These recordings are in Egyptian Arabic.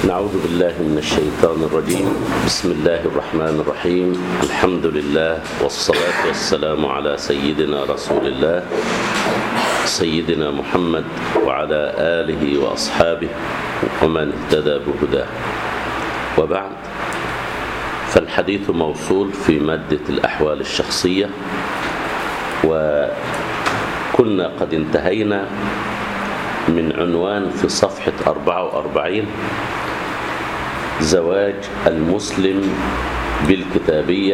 نعوذ بالله من الشيطان الرجيم بسم الله الرحمن الرحيم الحمد لله والصلاة والسلام على سيدنا رسول الله سيدنا محمد وعلى آله وأصحابه ومن اهتدى بهداه وبعد فالحديث موصول في مادة الأحوال الشخصية وكنا قد انتهينا من عنوان في صفحة 44 زواج المسلم بالكتابية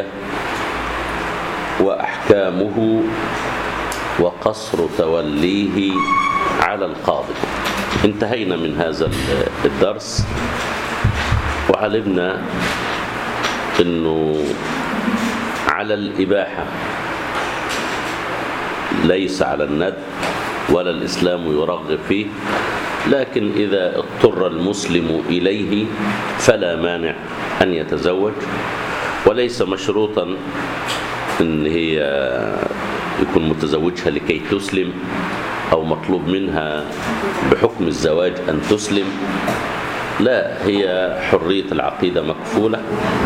وأحكامه وقصر توليه على القاضي انتهينا من هذا الدرس وعلمنا أنه على الإباحة ليس على الند ولا الإسلام يرغب فيه لكن إذا اضطر المسلم إليه فلا مانع أن يتزوج وليس مشروطا أن هي يكون متزوجها لكي تسلم أو مطلوب منها بحكم الزواج أن تسلم لا هي حرية العقيدة مكفولة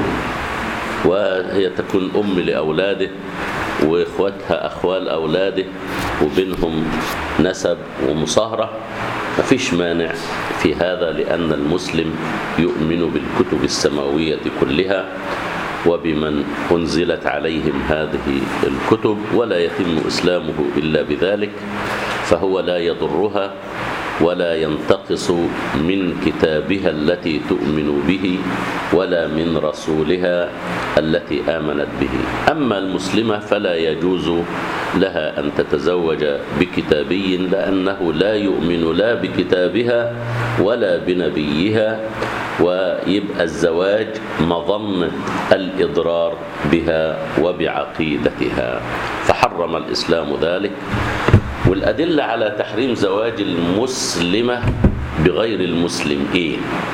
وهي تكون أم لأولاده وإخوتها أخوال أولاده وبينهم نسب ومصاهرة مفيش مانع في هذا لأن المسلم يؤمن بالكتب السماوية كلها وبمن أنزلت عليهم هذه الكتب ولا يتم إسلامه إلا بذلك فهو لا يضرها ولا ينتقص من كتابها التي تؤمن به ولا من رسولها التي آمنت به أما المسلمة فلا يجوز لها أن تتزوج بكتابي لأنه لا يؤمن لا بكتابها ولا بنبيها ويبقى الزواج مظنة الإضرار بها وبعقيدتها فحرم الإسلام ذلك والأدلة على تحريم زواج المسلمة بغير المسلم إيه؟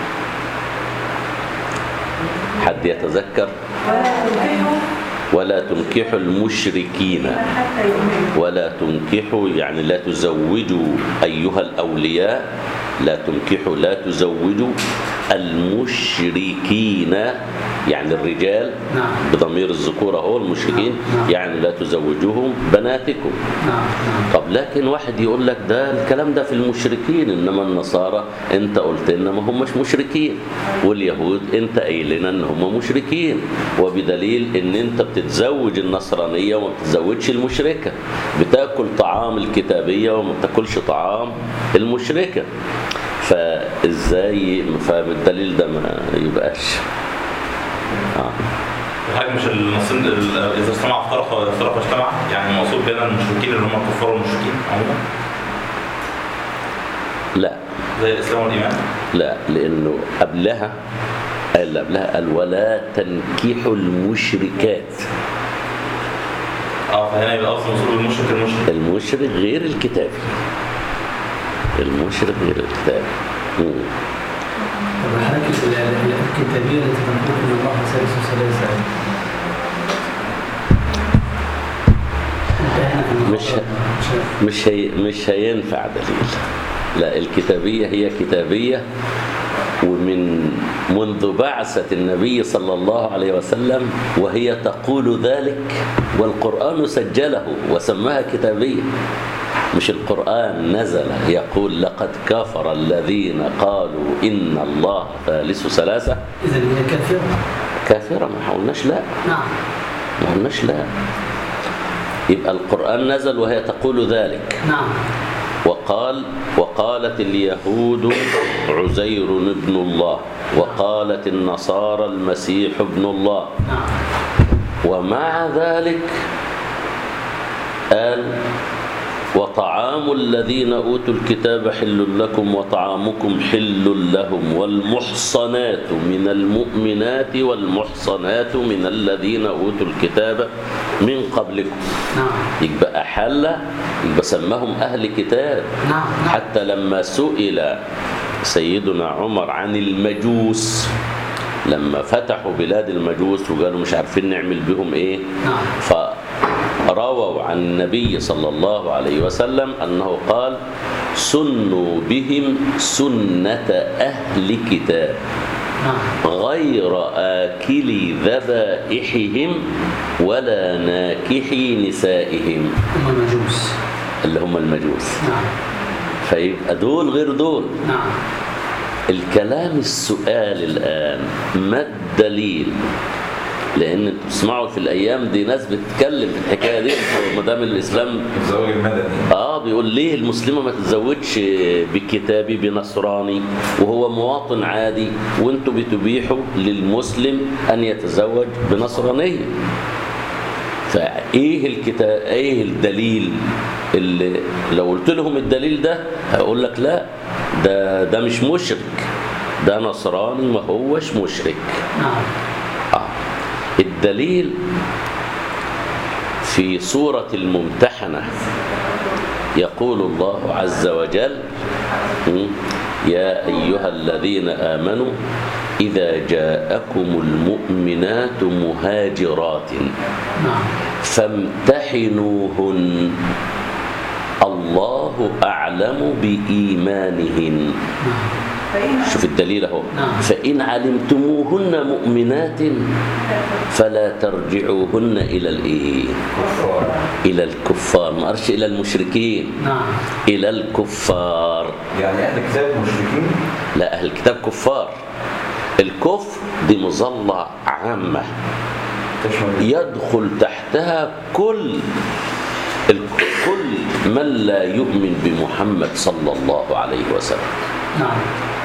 حد يتذكر؟ ولا تنكحوا المشركين ولا تنكحوا يعني لا تزوجوا أيها الأولياء لا تنكحوا لا تزوجوا المشركين يعني الرجال نعم. بضمير الذكورة هو المشركين نعم. نعم. يعني لا تزوجوهم بناتكم نعم نعم طب لكن واحد يقول لك ده الكلام ده في المشركين انما النصارى انت قلت لنا ما همش مشركين واليهود انت قايل لنا ان هم مشركين وبدليل ان انت بتتزوج النصرانيه وما بتتزوجش المشركه بتاكل طعام الكتابيه وما بتاكلش طعام المشركه فازاي فبالدليل ده ما يبقاش آه. الحاجة مش المصريين ال- إذا اجتمع افترق وإذا افترق اجتمع يعني المقصود بين المشركين اللي هم الكفار والمشركين عموما لا زي الإسلام والإيمان لا لانه قبلها قال قبلها قال ولا تنكحوا المشركات اه فهنا يبقى أصل المقصود بالمشرك المشرك المشرك غير الكتابي المشرك غير الكتابي مم. طب حضرتك ال- ال- الكتابية التي تنقل ان الله ثالث ثلاثة انتهينا من مش- مش مش هي مش هينفع دليل لا الكتابية هي كتابية ومن منذ بعثة النبي صلى الله عليه وسلم وهي تقول ذلك والقرآن سجله وسماها كتابية مش القرآن نزل يقول لقد كفر الذين قالوا إن الله ثالث ثلاثة إذا هي كافرة كافرة ما قلناش لا نعم ما قلناش لا يبقى القرآن نزل وهي تقول ذلك نعم وقال وقالت اليهود عزير ابن الله وقالت النصارى المسيح ابن الله نعم ومع ذلك قال وطعام الذين أوتوا الكتاب حل لكم وطعامكم حل لهم والمحصنات من المؤمنات والمحصنات من الذين أوتوا الكتاب من قبلكم نعم يبقى أحل يبقى سماهم أهل كتاب نعم نعم حتى لما سئل سيدنا عمر عن المجوس لما فتحوا بلاد المجوس وقالوا مش عارفين نعمل بهم ايه نعم رووا عن النبي صلى الله عليه وسلم أنه قال سنوا بهم سنة أهل كتاب نعم غير آكلي ذبائحهم ولا ناكحي نسائهم هم المجوس اللي هم المجوس نعم فيبقى دول غير دول نعم الكلام السؤال الآن ما الدليل لأن انتوا بتسمعوا في الأيام دي ناس بتتكلم في الحكاية دي ما دام الإسلام الزواج المدني اه بيقول ليه المسلمه ما تتزوجش بكتابي بنصراني وهو مواطن عادي وانتوا بتبيحوا للمسلم ان يتزوج بنصرانيه فايه الكتاب ايه الدليل اللي لو قلت لهم الدليل ده هيقول لك لا ده ده مش مشرك ده نصراني ما هوش مشرك نعم آه. الدليل في سورة الممتحنة يقول الله عز وجل م، يا أيها الذين آمنوا إذا جاءكم المؤمنات مهاجرات نعم فامتحنوهن الله أعلم بإيمانهن نعم شوف الدليل اهو نعم. فإن علمتموهن مؤمنات فلا ترجعوهن إلى الإيه؟ إلى الكفار ما قالش إلى المشركين نعم إلى الكفار يعني اهل الكتاب مشركين لا أهل الكتاب كفار الكفر دي مظلة عامة تشمل يدخل تحتها كل ال- كل من لا يؤمن بمحمد صلى الله عليه وسلم نعم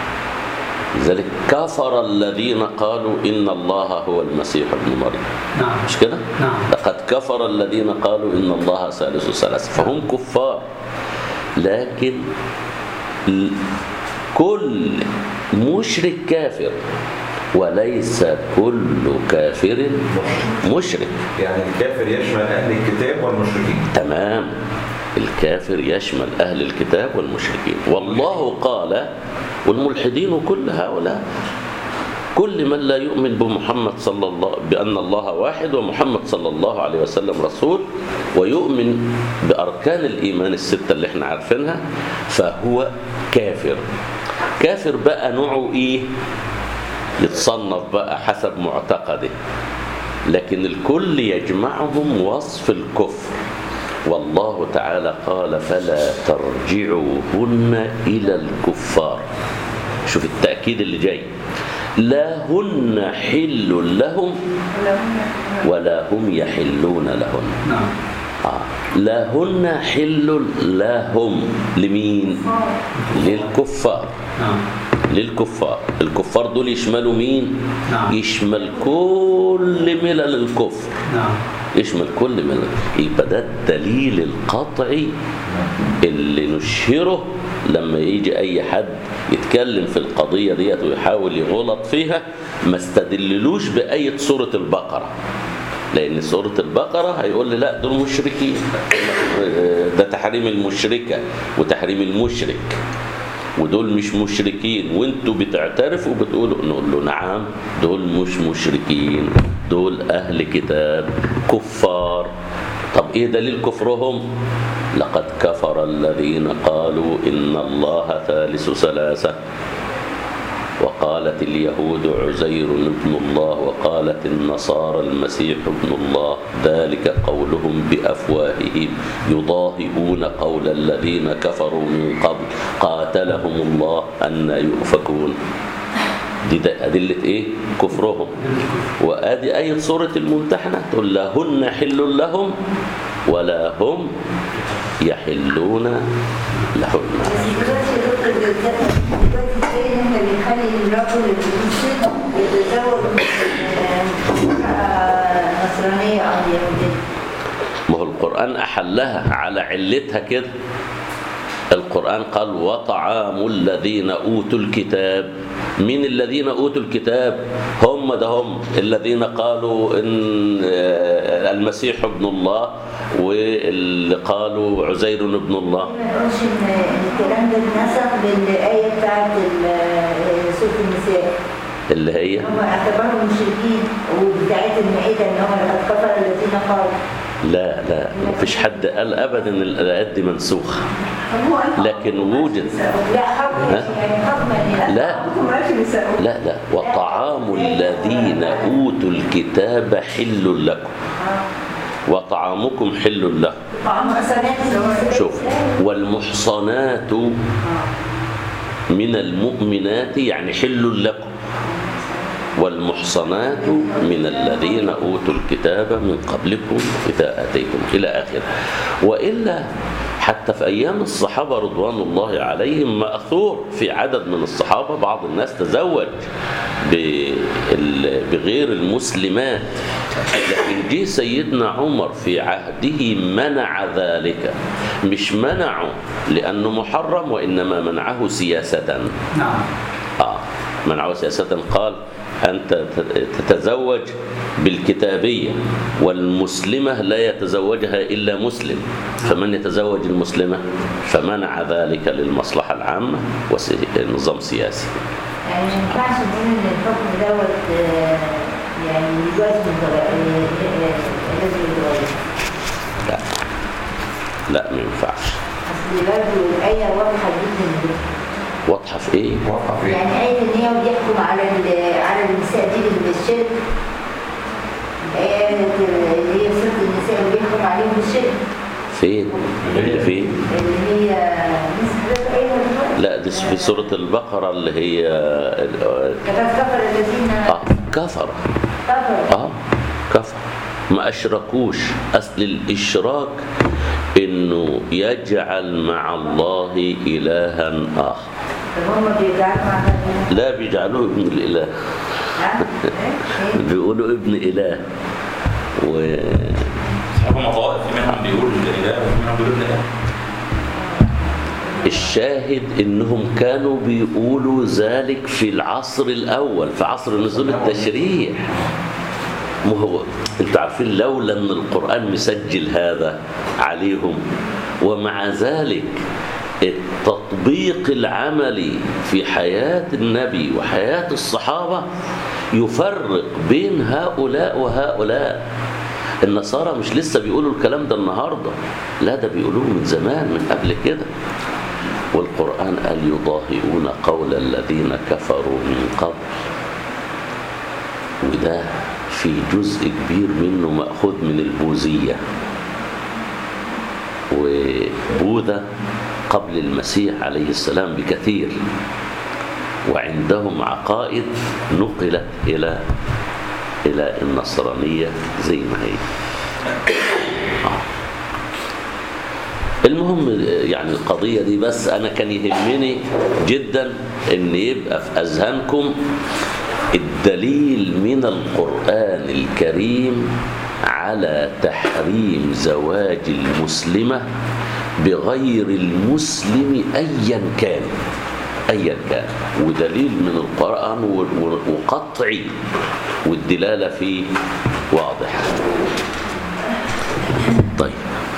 لذلك كفر الذين قالوا إن الله هو المسيح ابن مريم نعم مش كده؟ نعم. لقد كفر الذين قالوا إن الله ثالث ثلاثة فهم كفار لكن ال- كل مشرك كافر وليس كل كافر مشرك يعني الكافر يشمل اهل الكتاب والمشركين تمام الكافر يشمل أهل الكتاب والمشركين والله قال والملحدين كل هؤلاء كل من لا يؤمن بمحمد صلى الله بأن الله واحد ومحمد صلى الله عليه وسلم رسول ويؤمن بأركان الإيمان الستة اللي احنا عارفينها فهو كافر كافر بقى نوعه إيه يتصنف بقى حسب معتقده لكن الكل يجمعهم وصف الكفر والله تعالى قال فلا ترجعوهن إلى الكفار شوف التأكيد اللي جاي لا هن حل لهم ولا هم يحلون لهن نعم آه. لا هن حل لهم لمين للكفار نعم للكفار الكفار دول يشملوا مين نعم. يشمل كل ملل الكفر نعم يشمل كل ملل يبقى ده الدليل القطعي اللي نشهره لما يجي اي حد يتكلم في القضية ديت ويحاول يغلط فيها ما استدللوش بآية سورة البقرة لأن سورة البقرة هيقول لي لا دول مشركين ده تحريم المشركة وتحريم المشرك ودول مش مشركين وانتوا بتعترفوا وبتقولوا نقول له نعم دول مش مشركين دول أهل كتاب كفار طب ايه دليل كفرهم لقد كفر الذين قالوا إن الله ثالث ثلاثة وقالت اليهود عزير ابن الله وقالت النصارى المسيح ابن الله ذلك قولهم بأفواههم يضاهئون قول الذين كفروا من قبل قاتلهم الله أن يؤفكون دي ده أدلة إيه؟ كفرهم وآدي آية سورة الممتحنة تقول لهن حل لهم ولا هم يحلون لهن دلوقتي يا دكتور دلوقتي ازاي انت بتخلي الرجل المسلم يتزوج امرأة نصرانية او يهودية ما هو القرآن أحلها على علتها كده القرآن قال وطعام الذين أوتوا الكتاب من الذين أوتوا الكتاب هم ده هم الذين قالوا إن آه، المسيح ابن الله واللي قالوا عزير ابن الله ما نقولش ان إن الكلام ده اتنسخ بالآية بتاعت ال- سورة النساء اللي هي هم اعتبروا مشركين وبتاعت المائدة ان هم لقد كفر الذين قالوا لا لا مفيش حد قال ابدا ان الايات دي منسوخه طب هو قال لكن وجد لا حكم ها؟ يعني حكم يعني لا لا لا وطعام الذين اوتوا الكتاب حل لكم وطعامكم حل لهم طعام حسنات شوف والمحصنات من المؤمنات يعني حل لكم والمحصنات من الذين أوتوا الكتاب من قبلكم إذا آتيتم إلى آخره وإلا حتى في أيام الصحابة رضوان الله عليهم مأثور في عدد من الصحابة بعض الناس تزوج بال- بغير المسلمات لكن جه سيدنا عمر في عهده منع ذلك مش منعه لأنه محرم وإنما منعه سياسة نعم آه منعه سياسة قال أنت تتزوج بالكتابية والمسلمة لا يتزوجها إلا مسلم فمن يتزوج المسلمة فمنع ذلك للمصلحة العامة ونظام سياسي يعني ما ينفعش نقول ان الحكم دوت آه، يعني يجوز من طبع- آه، لازم يتغير لا لا ما ينفعش اصل برضه الايه واضحه جدا واضحة في إيه؟ واقع فين؟ يعني آية إن هي بيحكم على ال- على النساء دي بالشرك الآية اللي هي سورة النساء اللي بيحكم عليهم بالشرك فين؟ اللي فين؟ اللي هي لسه حضرتك قايلها دلوقتي. لا دي في سورة البقرة اللي هي كفر كفر الذين آه كفر كفروا اه كفر ما اشركوش اصل الاشراك انه يجعل مع الله الها اخر طب هم بيجعلوا مع بعض لا بيجعلوه ابن الاله ها؟ إيه؟ بيقولوا ابن اله و هم طوائف في منهم بيقول الاله وفي منهم بيقول الاله الشاهد انهم كانوا بيقولوا ذلك في العصر الاول في عصر نزول التشريع ما هو انتوا عارفين لولا ان القران مسجل هذا عليهم ومع ذلك التطبيق العملي في حياه النبي وحياه الصحابه يفرق بين هؤلاء وهؤلاء النصارى مش لسه بيقولوا الكلام ده النهارده لا ده بيقولوه من زمان من قبل كده والقرآن قال يضاهئون قول الذين كفروا من قبل وده في جزء كبير منه مأخوذ من البوذية وبوذا قبل المسيح عليه السلام بكثير وعندهم عقائد نقلت إلى إلى النصرانية زي ما هي المهم يعني القضية دي بس أنا كان يهمني جدا إن يبقى في أذهانكم الدليل من القرآن الكريم على تحريم زواج المسلمة بغير المسلم أيا كان أيا كان ودليل من القرآن و- و- وقطعي والدلالة فيه واضحة طيب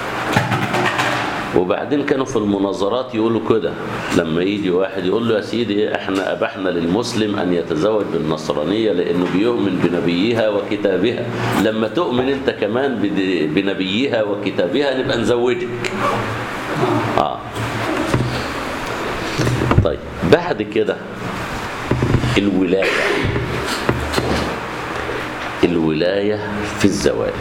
وبعدين كانوا في المناظرات يقولوا كده لما يجي واحد يقول له يا سيدي احنا ابحنا للمسلم ان يتزوج بالنصرانيه لانه بيؤمن بنبيها وكتابها لما تؤمن انت كمان بد- بنبيها وكتابها نبقى نزوجك اه طيب بعد كده الولايه الولايه في الزواج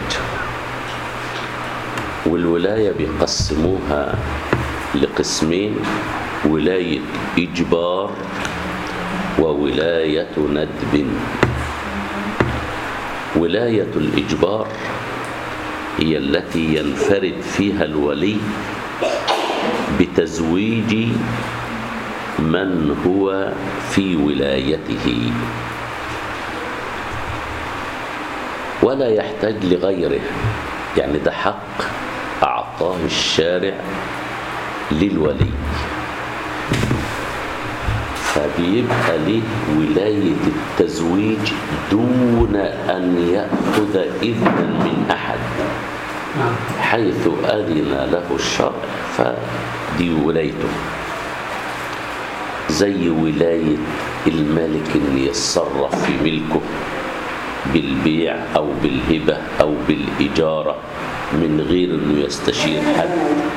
والولاية بيقسموها لقسمين ولاية إجبار وولاية ندب ولاية الإجبار هي التي ينفرد فيها الولي بتزويج من هو في ولايته ولا يحتاج لغيره يعني ده حق أعطاه الشارع للولي فبيبقى له ولاية التزويج دون أن يأخذ إذنا من أحد نعم حيث أذن له الشرع فدي ولايته زي ولاية الملك إن يتصرف في ملكه بالبيع أو بالهبة أو بالإجارة من غير أنه يستشير حد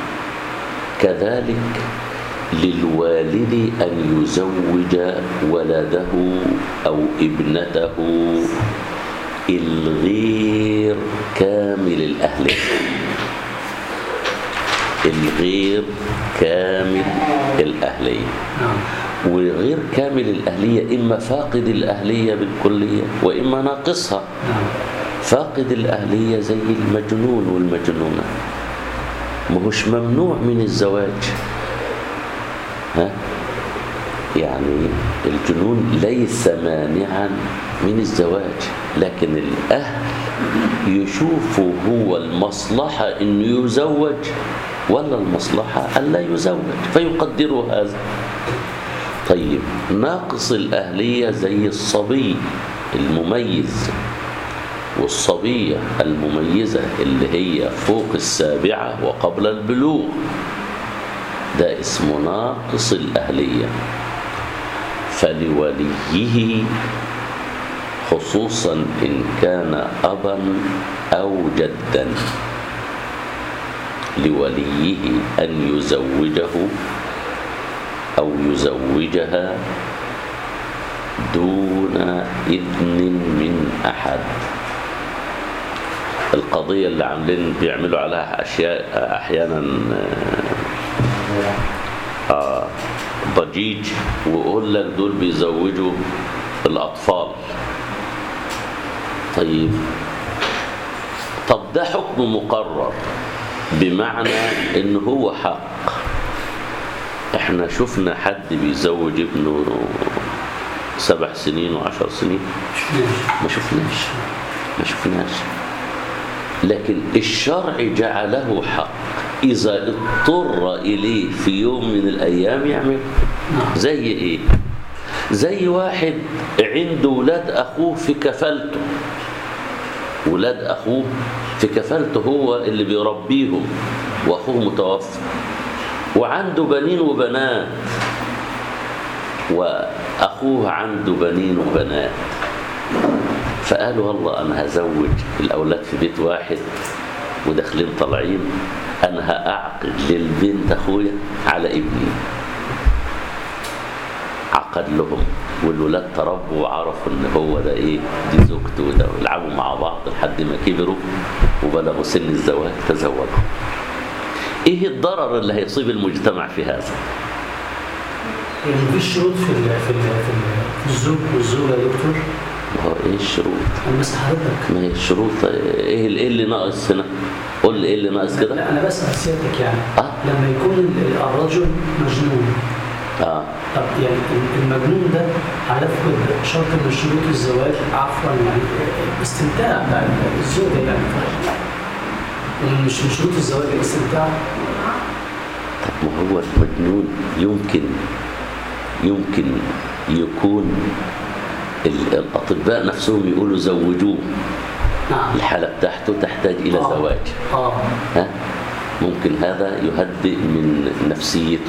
كذلك للوالد أن يزوج ولده أو ابنته الغير كامل الأهلية الغير كامل الأهلية نعم وغير كامل الأهلية إما فاقد الأهلية بالكلية وإما ناقصها نعم فاقد الأهلية زي المجنون والمجنونة ما هوش ممنوع من الزواج ها يعني الجنون ليس مانعا من الزواج لكن الأهل يشوفوا هو المصلحة إنه يزوج ولا المصلحة ألا يزوج فيقدروا هذا طيب ناقص الأهلية زي الصبي المميز والصبية المميزة اللي هي فوق السابعة وقبل البلوغ ده اسمه ناقص الأهلية فلوليه خصوصا إن كان أبا أو جدا لوليه أن يزوجه أو يزوجها دون إذن من أحد القضية اللي عاملين بيعملوا عليها أشياء أحيانا آه، آه ضجيج ويقول لك دول بيزوجوا الأطفال طيب طب ده حكم مقرر بمعنى ان هو حق احنا شفنا حد بيزوج ابنه سبع سنين وعشر سنين شفناش ما شفناش ما شفناش لكن الشرع جعله حق إذا اضطر إليه في يوم من الأيام يعمل نعم زي إيه زي واحد عنده ولاد أخوه في كفالته ولاد أخوه في كفالته هو اللي بيربيهم وأخوه متوفى وعنده بنين وبنات وأخوه عنده بنين وبنات فقالوا والله أنا هزوج الأولاد في بيت واحد وداخلين طالعين أنا هأعقد للبنت أخويا على ابني عقد لهم والولاد تربوا وعرفوا ان هو ده ايه دي زوجته وده ويلعبوا مع بعض لحد ما كبروا وبلغوا سن الزواج تزوجوا ايه الضرر اللي هيصيب المجتمع في هذا يعني مفيش شروط في ال في ال في, ال في الزوج والزوجة يا دكتور ما هو ايه الشروط أنا بس حضرتك ما هي الشروط ايه اللي, إيه اللي ناقص هنا قول لي ايه اللي ناقص كده لا أنا بسأل سيادتك يعني آه. لما يكون ال- الرجل مجنون اه طب يعني ال- المجنون ده هيفقد شرط من شروط الزواج عفوا يعني الاستمتاع بتاع الزوجة يعني يعني مش من شروط الزواج الاستمتاع طب ما هو المجنون يمكن يمكن يكون ال- الأطباء نفسهم يقولوا زوجوه نعم الحالة بتاعته تحتاج إلى آه. زواج اه ها؟ ممكن هذا يهدئ من نفسيته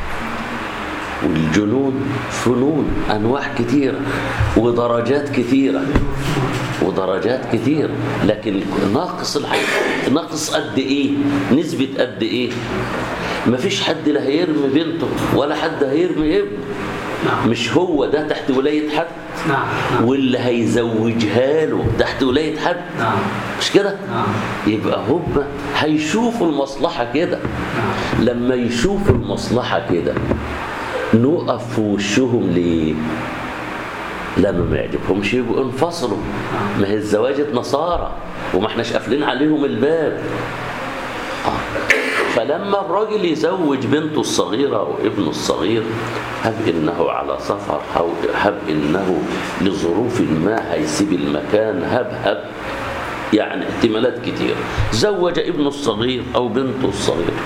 والجنون فنون أنواع كثيرة ودرجات كثيرة ودرجات كثيرة لكن ناقص الحياة ناقص قد إيه نسبة قد إيه مفيش حد لا هيرمي بنته ولا حد هيرمي ابنه نعم مش هو ده تحت ولاية حد نعم نعم واللي هيزوجها له تحت ولاية حد نعم مش كده نعم يبقى هم هيشوفوا المصلحة كده نعم لما يشوفوا المصلحة كده نقف في وشهم ليه لما ما يعجبهمش يبقوا انفصلوا ما هي الزواج نصارى وما احناش قافلين عليهم الباب آه. فلما الراجل يزوج بنته الصغيرة أو ابنه الصغير هب إنه على سفر أو هب إنه لظروف ما هيسيب المكان هب هب يعني احتمالات كتير زوج ابنه الصغير أو بنته الصغيرة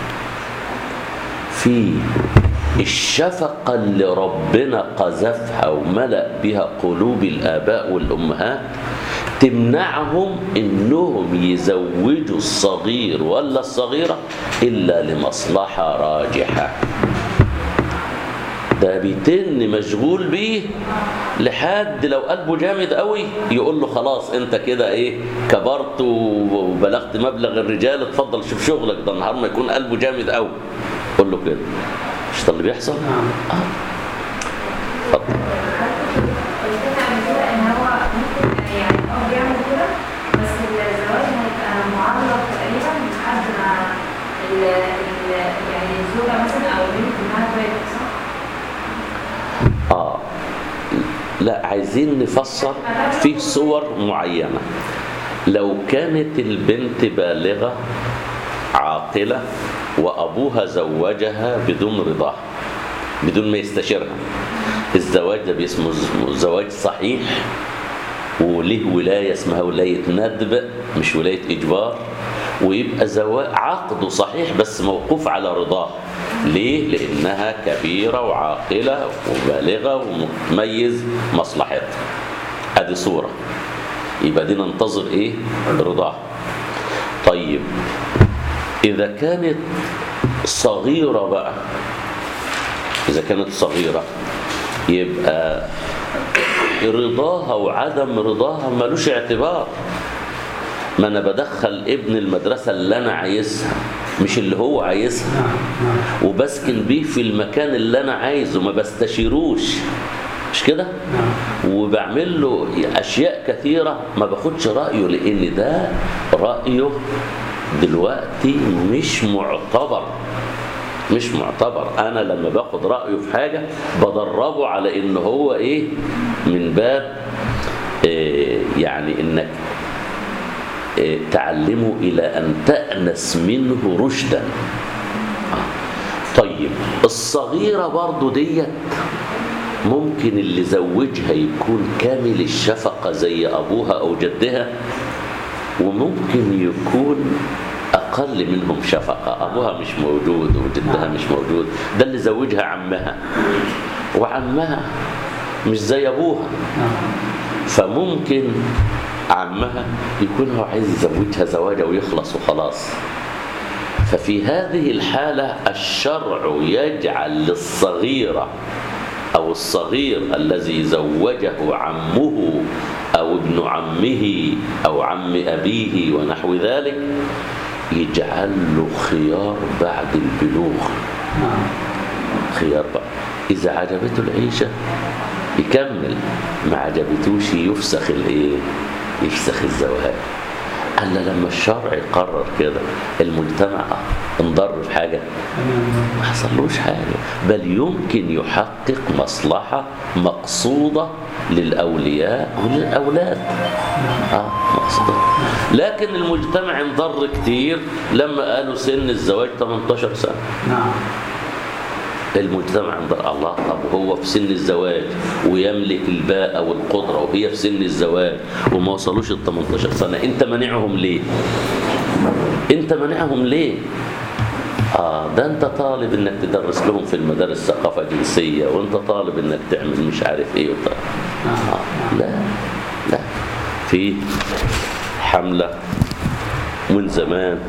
في الشفقة اللي ربنا قذفها وملأ بها قلوب الآباء والأمهات تمنعهم إنهم يزوجوا الصغير ولا الصغيرة إلا لمصلحة راجحة ده بيتن مشغول بيه لحد لو قلبه جامد قوي يقول له خلاص انت كده ايه كبرت وبلغت مبلغ الرجال اتفضل شوف شغلك ده النهار ما يكون قلبه جامد قوي قول له كده مش ده اللي بيحصل نعم اتفضل الفكرة عن كده ان هو ممكن يعني اه بيعمل كده بس الزواج هيبقى معرض تقريبا لحد ما ال ال يعني الزوجة مثلا او البنت انها توافق صح؟ اه لا عايزين نفسر في صور معينة لو كانت البنت بالغة عاقلة وأبوها زوجها بدون رضاها بدون ما يستشيرها الزواج ده باسمه زواج صحيح وله ولاية اسمها ولاية ندب مش ولاية إجبار ويبقى زواج عقده صحيح بس موقوف على رضاه ليه؟ لأنها كبيرة وعاقلة وبالغة ومتميز مصلحتها ادي صورة يبقى دي ننتظر ايه؟ رضاه طيب إذا كانت صغيرة بقى إذا كانت صغيرة يبقى رضاها وعدم رضاها ملوش اعتبار ما أنا بدخل ابن المدرسة اللي أنا عايزها مش اللي هو عايزها نعم نعم وبسكن بيه في المكان اللي أنا عايزه ما بستشيروش مش كده؟ نعم وبعمل له اشياء كثيره ما باخدش رايه لان ده رايه دلوقتي مش معتبر مش معتبر انا لما باخد رايه في حاجه بدربه على ان هو ايه من باب إيه يعني انك إيه تعلمه الى ان تانس منه رشدا طيب الصغيره برضو ديت ممكن اللي زوجها يكون كامل الشفقة زي أبوها أو جدها وممكن يكون أقل منهم شفقة أبوها مش موجود وجدها مش موجود ده اللي زوجها عمها وعمها مش زي أبوها نعم فممكن عمها يكون هو عايز يزوجها زواجه ويخلص وخلاص ففي هذه الحالة الشرع يجعل للصغيرة أو الصغير الذي زوجه عمه أو ابن عمه أو عم أبيه ونحو ذلك يجعل له خيار بعد البلوغ نعم خيار بقى إذا عجبته العيشة يكمل ما عجبتوش يفسخ الايه يفسخ الزواج قال له لما الشرع يقرر كده المجتمع انضر في حاجه ما حصلوش حاجه بل يمكن يحقق مصلحه مقصوده للاولياء وللاولاد اه مقصوده لكن المجتمع انضر كتير لما قالوا سن الزواج 18 سنه نعم المجتمع عند الله طب هو في سن الزواج ويملك الباء والقدرة وهي في سن الزواج وما وصلوش ال 18 سنة انت مانعهم ليه انت مانعهم ليه اه ده انت طالب انك تدرس لهم في المدارس ثقافة جنسية وانت طالب انك تعمل مش عارف ايه وطالب. آه لا لا في حملة من زمان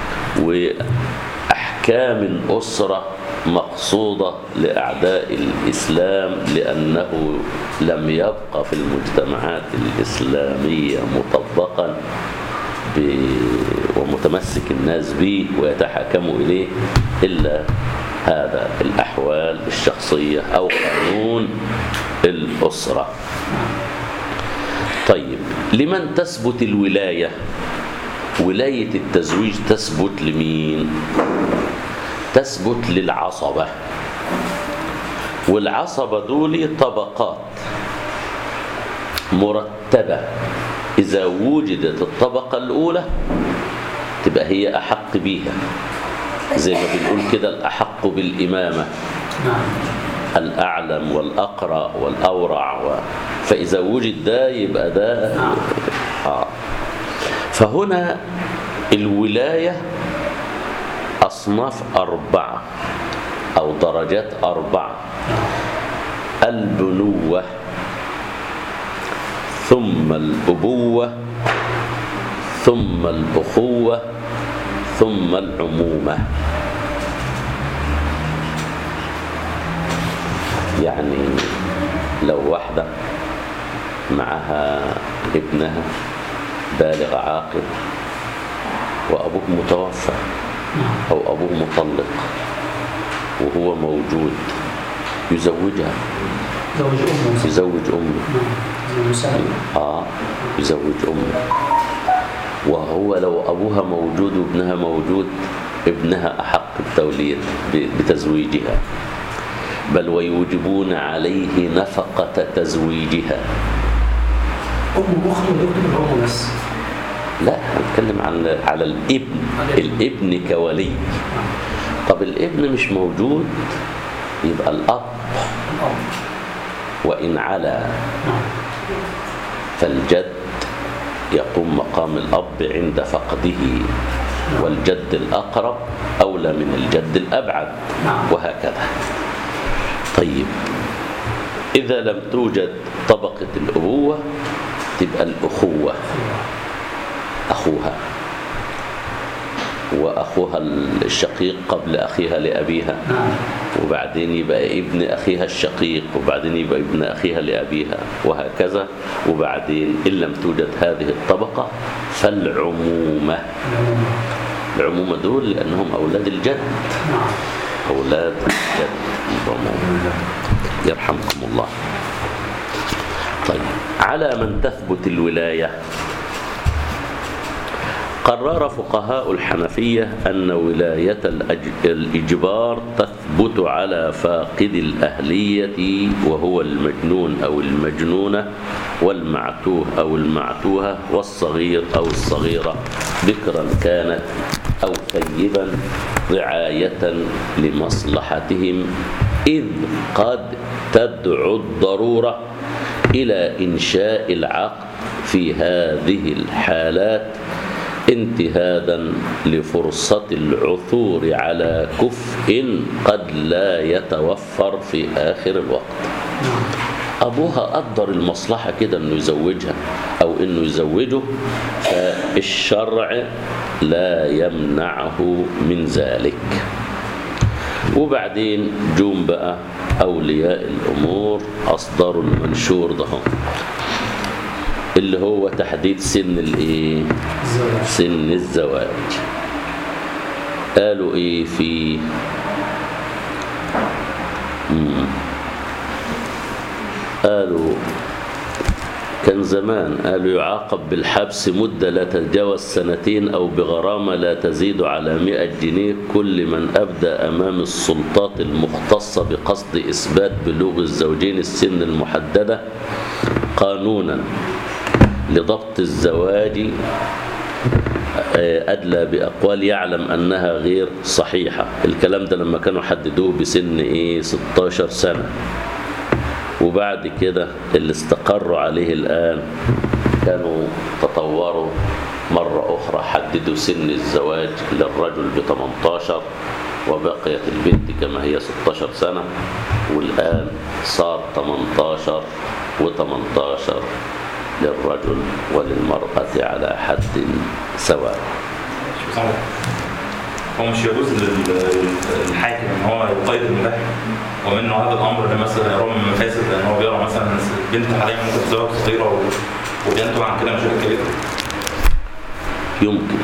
وأحكام الأسرة مقصودة لأعداء الإسلام لأنه لم يبقى في المجتمعات الإسلامية مطبقا ب... ومتمسك الناس به ويتحاكموا إليه إلا هذا الأحوال الشخصية أو قانون الأسرة طيب لمن تثبت الولاية ولاية التزويج تثبت لمين تثبت للعصبة والعصبة دول طبقات مرتبة إذا وجدت الطبقة الأولى تبقى هي أحق بيها زي ما بنقول كده الأحق بالإمامة نعم الأعلم والأقرأ والأورع و... فإذا وجد ده يبقى ده آه. فهنا الولاية أصناف أربعة أو درجات أربعة البنوة ثم الأبوة ثم الأخوة ثم العمومة يعني لو واحدة معها ابنها بالغ عاقل وأبوه متوفى أو أبوه مطلق وهو موجود يزوجها زوج أمه يزوج أمه نعم زي مساعد آه يزوج أمه وهو لو أبوها موجود وابنها موجود ابنها أحق بالتوليد ب- بتزويجها بل ويوجبون عليه نفقة تزويجها أمه أخته اللي يكتب الأم بس لا هنتكلم عن على الابن الابن كولي طب الابن مش موجود يبقى الأب الأب وإن علا نعم فالجد يقوم مقام الأب عند فقده والجد الأقرب أولى من الجد الأبعد نعم. وهكذا طيب إذا لم توجد طبقة الأبوة تبقى الأخوة أخوها وأخوها الشقيق قبل أخيها لأبيها نعم وبعدين يبقى ابن أخيها الشقيق وبعدين يبقى ابن أخيها لأبيها وهكذا وبعدين إن لم توجد هذه الطبقة فالعمومة العموم. العمومة دول لأنهم أولاد الجد نعم أولاد الجد العمومة يرحمكم الله طيب على من تثبت الولاية قرر فقهاء الحنفية أن ولاية الأج- الإجبار تثبت على فاقد الأهلية وهو المجنون أو المجنونة والمعتوه أو المعتوهة والصغير أو الصغيرة ذكرا كانت أو ثيبا رعاية لمصلحتهم إذ قد تدعو الضرورة إلى إنشاء العقد في هذه الحالات انتهادا لفرصة العثور على كفء قد لا يتوفر في آخر الوقت أبوها قدر المصلحة كده إنه يزوجها أو إنه يزوجه فالشرع لا يمنعه من ذلك وبعدين جم بقى أولياء الأمور أصدروا المنشور ده اللي هو تحديد سن الإيه؟ الزواج سن الزواج قالوا ايه في مم. قالوا كان زمان قالوا يعاقب بالحبس مدة لا تتجاوز سنتين أو بغرامة لا تزيد على مئة جنيه كل من أبدى أمام السلطات المختصة بقصد إثبات بلوغ الزوجين السن المحددة قانونا لضبط الزواج أدلى بأقوال يعلم أنها غير صحيحة الكلام ده لما كانوا حددوه بسن إيه 16 سنة وبعد كده اللي استقروا عليه الآن كانوا تطوروا مرة أخرى حددوا سن الزواج للرجل ب 18 وبقيت البنت كما هي 16 سنة والآن صار 18 و18 للرجل وللمرأة على حد سواء مش بصراحة. هو مش يجوز لل- للحاكم ان هو يقيد المباح ومنه هذا الامر اللي مثلا يرى من المفاسد لان هو بيرى مثلا بنت حاليا ممكن تزوج صغيره و- وبينتج عن كده مشاكل كبيره يمكن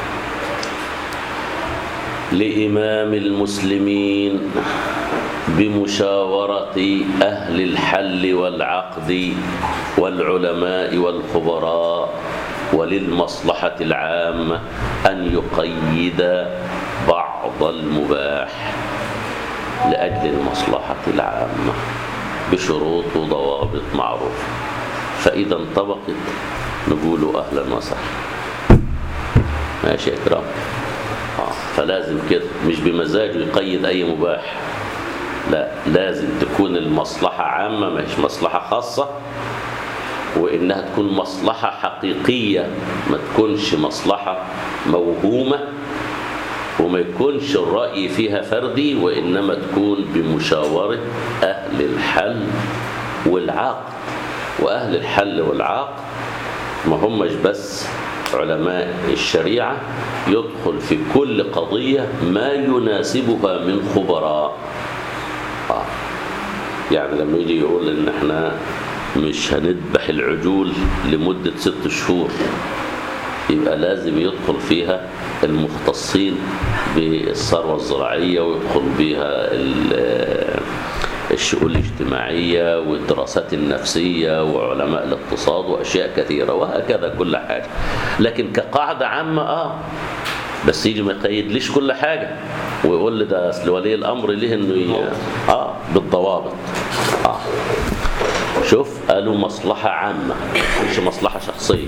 لإمام المسلمين بمشاورة أهل الحل والعقد والعلماء والخبراء وللمصلحة العامة أن يقيد بعض المباح لأجل المصلحة العامة بشروط وضوابط معروفة فإذا انطبقت نقول أهلا وسهلا ماشي يا إكرام آه، فلازم كده مش بمزاجه يقيد أي مباح لا لازم تكون المصلحة عامة مش مصلحة خاصة وإنها تكون مصلحة حقيقية ما تكونش مصلحة موهومة وما يكونش الرأي فيها فردي وإنما تكون بمشاورة أهل الحل والعقد وأهل الحل والعقد ما همش بس علماء الشريعة يدخل في كل قضية ما يناسبها من خبراء آه. يعني لما يجي يقول ان احنا مش هنذبح العجول لمدة ست شهور يبقى لازم يدخل فيها المختصين بالثروة الزراعية ويدخل بها ال- الشؤون الاجتماعية والدراسات النفسية وعلماء الاقتصاد وأشياء كثيرة وهكذا كل حاجة لكن كقاعدة عامة آه بس يجي ما يقيدليش كل حاجة ويقول لي ده أصل ولي الأمر ليه إنه ي... آه بالضوابط آه شوف قالوا مصلحة عامة مش مصلحة شخصية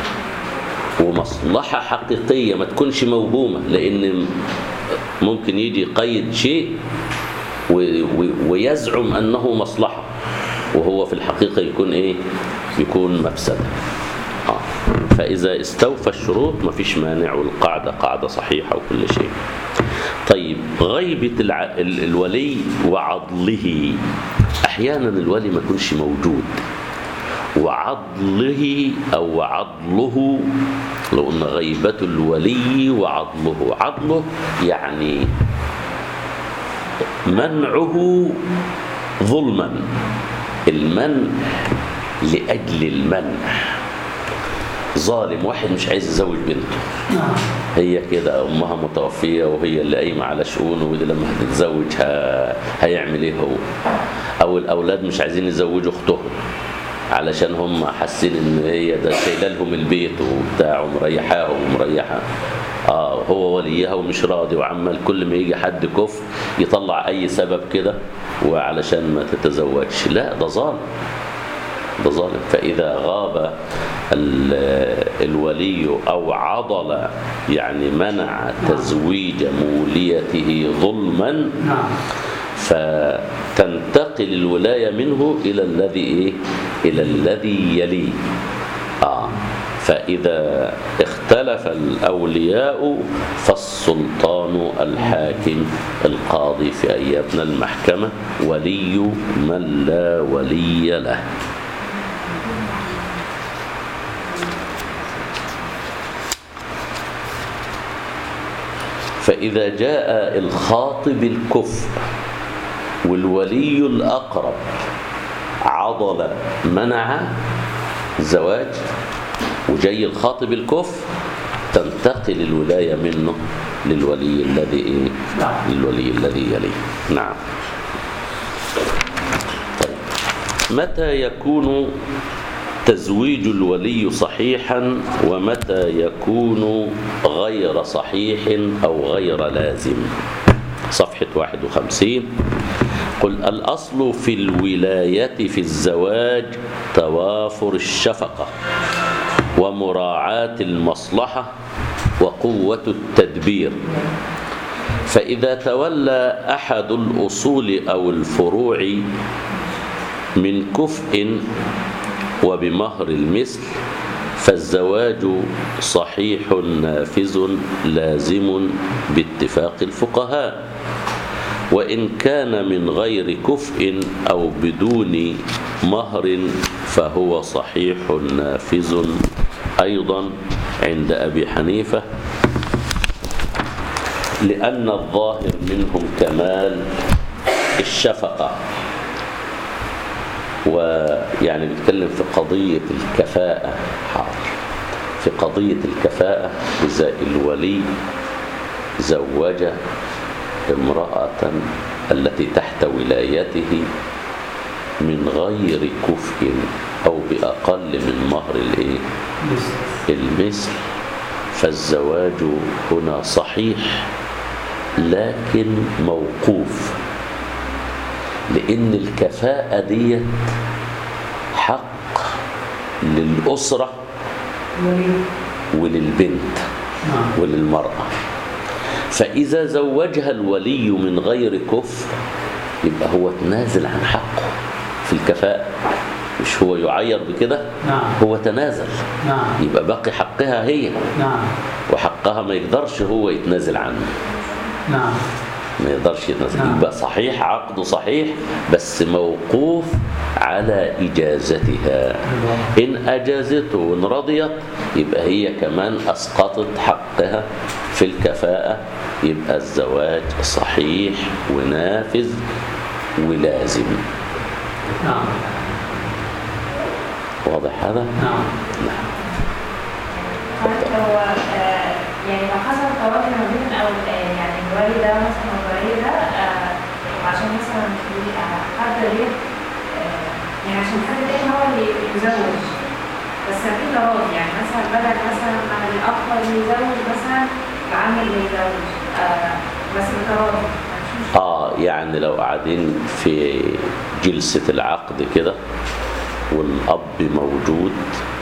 ومصلحة حقيقية ما تكونش موهومة لأن ممكن يجي يقيد شيء و- و- ويزعم أنه مصلحة وهو في الحقيقة يكون إيه؟ يكون مفسدة آه. فإذا استوفى الشروط ما فيش مانع والقاعدة قاعدة صحيحة وكل شيء طيب غيبة الع... ال- الولي وعضله أحيانا الولي ما يكونش موجود وعضله أو عضله لو قلنا غيبة الولي وعضله عضله يعني منعه ظلما المنع لأجل المنع ظالم واحد مش عايز يزوج بنته نعم هي كده امها متوفيه وهي اللي قايمه على شؤونه ودي لما هتتزوج ه... هيعمل ايه هو او الاولاد مش عايزين يزوجوا اختهم علشان هم حاسين ان هي ده شايله لهم البيت وبتاع ومريحاهم ومريحه اه هو وليها ومش راضي وعمال كل ما يجي حد كف يطلع اي سبب كده وعلشان ما تتزوجش لا ده ظالم ده ظالم فإذا غاب ال- الولي أو عضل يعني منع تزويج موليته ظلما نعم فتنتقل الولاية منه إلى الذي إيه؟ إلى الذي يليه آه فإذا اختلف الأولياء فالسلطان الحاكم القاضي في أيامنا المحكمة ولي من لا ولي له فإذا جاء الخاطب الكفء والولي الأقرب عضل منع الزواج وجاي الخاطب الكفء تنتقل الولاية منه للولي الذي إيه؟ نعم. للولي الذي يليه نعم طيب متى يكون تزويج الولي صحيحا ومتى يكون غير صحيح أو غير لازم صفحة 51 قل الأصل في الولاية في الزواج توافر الشفقة ومراعاة المصلحة وقوة التدبير فإذا تولى أحد الأصول أو الفروع من كفء وبمهر المثل فالزواج صحيح نافذ لازم باتفاق الفقهاء وإن كان من غير كفء أو بدون مهر فهو صحيح نافذ أيضا عند أبي حنيفة لأن الظاهر منهم كمال الشفقة ويعني بيتكلم في قضية الكفاءة حاضر في قضية الكفاءة إذا الولي زوج امرأة التي تحت ولايته من غير كفء أو بأقل من مهر الإيه؟ مثل المثل فالزواج هنا صحيح لكن موقوف لأن الكفاءة دي حق للأسرة وللبنت نعم وللمرأة فإذا زوجها الولي من غير كفر يبقى هو تنازل عن حقه في الكفاءة مش هو يعير بكده نعم هو تنازل نعم يبقى باقي حقها هي نعم وحقها ما يقدرش هو يتنازل عنه نعم ما يقدرش يتنازل نعم. يبقى صحيح عقده صحيح بس موقوف على إجازتها إن أجازته وإن رضيت يبقى هي كمان أسقطت حقها في الكفاءة يبقى الزواج صحيح ونافذ ولازم نعم واضح هذا؟ نعم حضرتك هو آه، يعني لو حصل تواصل ما بين او آه، يعني الولي ده مثلا والولي ده آه، وعشان مثلا يبقى حد غير آه، يعني عشان حد تاني هو اللي يزوج بس في تراضي يعني مثلا بدل مثلا ما الأخ اللي يزوج مثلا العم اللي يزوج آه، بس بتراضي مفيش مشكلة. اه يعني لو قاعدين في جلسة العقد كده والأب موجود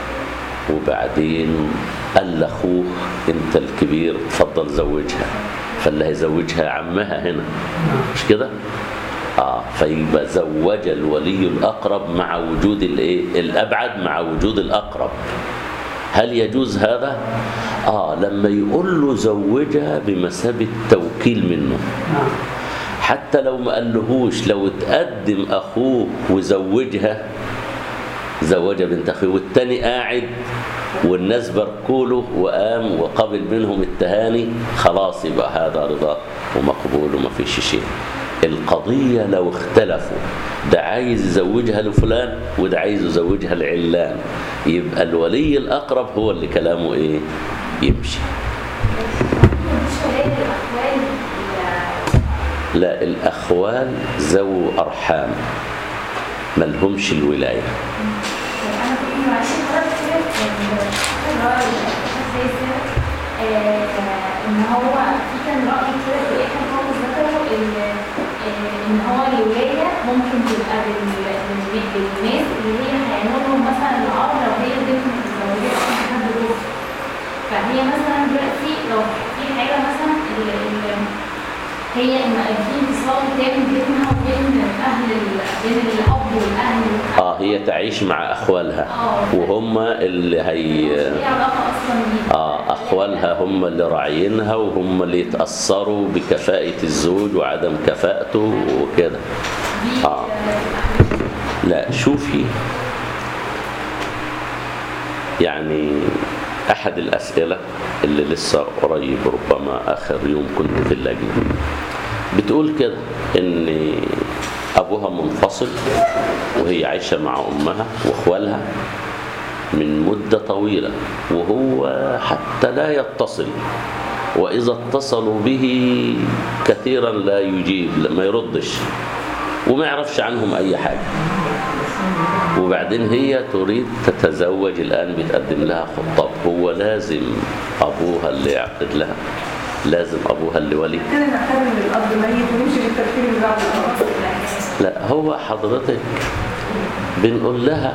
وبعدين قال لأخوه أنت الكبير تفضل زوجها فاللي هيزوجها عمها هنا مش كده؟ اه فيبقى زوج الولي الأقرب مع وجود الإيه؟ الأبعد مع وجود الأقرب هل يجوز هذا؟ آه لما يقول له زوجها بمثابة توكيل منه نعم حتى لو ما قالهوش لو اتقدم اخوه وزوجها زوجها بنت اخوه والتاني قاعد والناس باركوله وقام وقبل منهم التهاني خلاص يبقى هذا رضا ومقبول وما فيش شيء القضية لو اختلفوا ده عايز يزوجها لفلان وده عايز يزوجها لعلان يبقى الولي الأقرب هو اللي كلامه إيه يمشي مش ولاية الأخوال اللي- لا الأخوال ذو أرحام ملهمش الولاية انا كنت معلش حضرتك كده كان راي زي كده آه، ان هو في كان راي كده في الاخر خالص ذكروا ان آه، ان هو الولايه ممكن تبقى بال- بال- بالناس اللي هي هيعملوا لهم مثلا الاب لو هي البنت متزوجه اصلا حد جوه فهي مثلا دلوقتي لو في حاجه مثلا ال- ال- هي ان في انفصال تام بينها وبين اهل ال- بين الاب والاهل اه هي تعيش مع أخوالها وهم اللي هي ايه علاقه اصلا بيه آه أخوالها هم اللي راعينها وهم اللي يتأثروا بكفاءة الزوج وعدم كفاءته وكده دي آه. لا شوفي يعني أحد الأسئلة اللي لسه قريب ربما آخر يوم كنت في اللجنة بتقول كده إن أبوها منفصل وهي عايشة مع أمها وأخوالها من مدة طويلة وهو حتى لا يتصل وإذا اتصلوا به كثيرا لا يجيب ما يردش وما يعرفش عنهم أي حاجة وبعدين هي تريد تتزوج الآن بتقدم لها خطاب هو لازم أبوها اللي يعقد لها لازم أبوها اللي ولي كده نعتبر ان الاب ميت ونمشي بالترتيب اللي بعد الاب لا هو حضرتك بنقول لها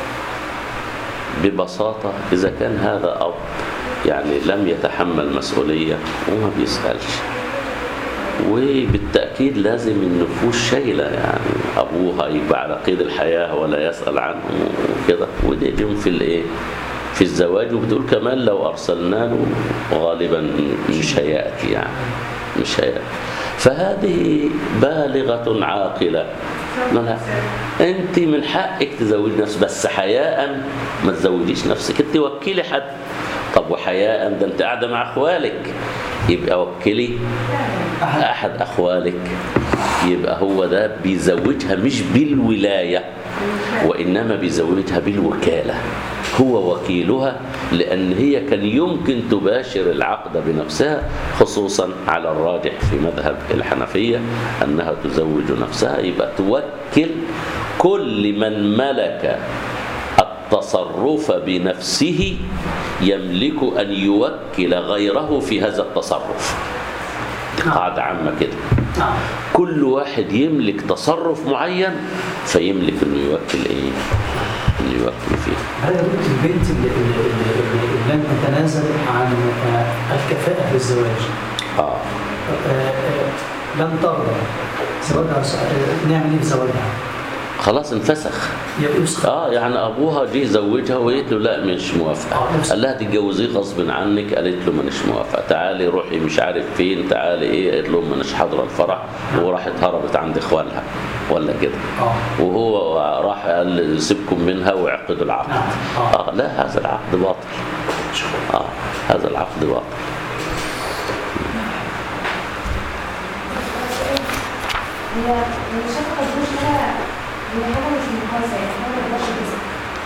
ببساطة إذا كان هذا أب يعني لم يتحمل مسؤولية وما بيسألش وبالتأكيد لازم النفوس شايلة يعني أبوها يبقى على قيد الحياة ولا يسأل عنه وكده ودي جم في الإيه في الزواج وبتقول كمان لو أرسلنا له غالبا مش هيأتي يعني مش هيأتي فهذه بالغة عاقلة لا لا انت من حقك تزوجي نفسك بس حياء ما تزوجيش نفسك انت وكلي حد طب وحياء ده انت قاعده مع اخوالك يبقى وكلي احد اخوالك يبقى هو ده بيزوجها مش بالولايه وانما بيزوجها بالوكاله هو وكيلها لان هي كان يمكن تباشر العقد بنفسها خصوصا على الراجح في مذهب الحنفيه انها تزوج نفسها يبقى توكل كل من ملك التصرف بنفسه يملك ان يوكل غيره في هذا التصرف دي قاعده عامه كده نعم كل واحد يملك تصرف معين فيملك انه يوكل ايه انه يوكل فيه هل يا دكتور البنت اللي, اللي, اللي, اللي لم تتنازل عن آه، الكفاءة في الزواج اه آه، آه، لم ترضى زواجها آه، نعمل ايه في زواجها؟ خلاص انفسخ يبقى يسخن اه يعني ابوها جه زوجها وقالت له لا مش موافقه آه، نفس- قال لها تتجوزيه غصب عنك قالت له مانيش موافقه تعالي روحي مش عارف فين تعالي ايه قالت له مانيش حاضره الفرح وراحت هربت عند اخوالها ولا كده اه وهو راح قال سيبكم منها واعقدوا العقد نعم. آه. اه لا هذا العقد باطل اه هذا العقد باطل هي هي شافت الزوج ده هي حاجة مش مقاسة يعني حاجة ما تقدرش تقيسها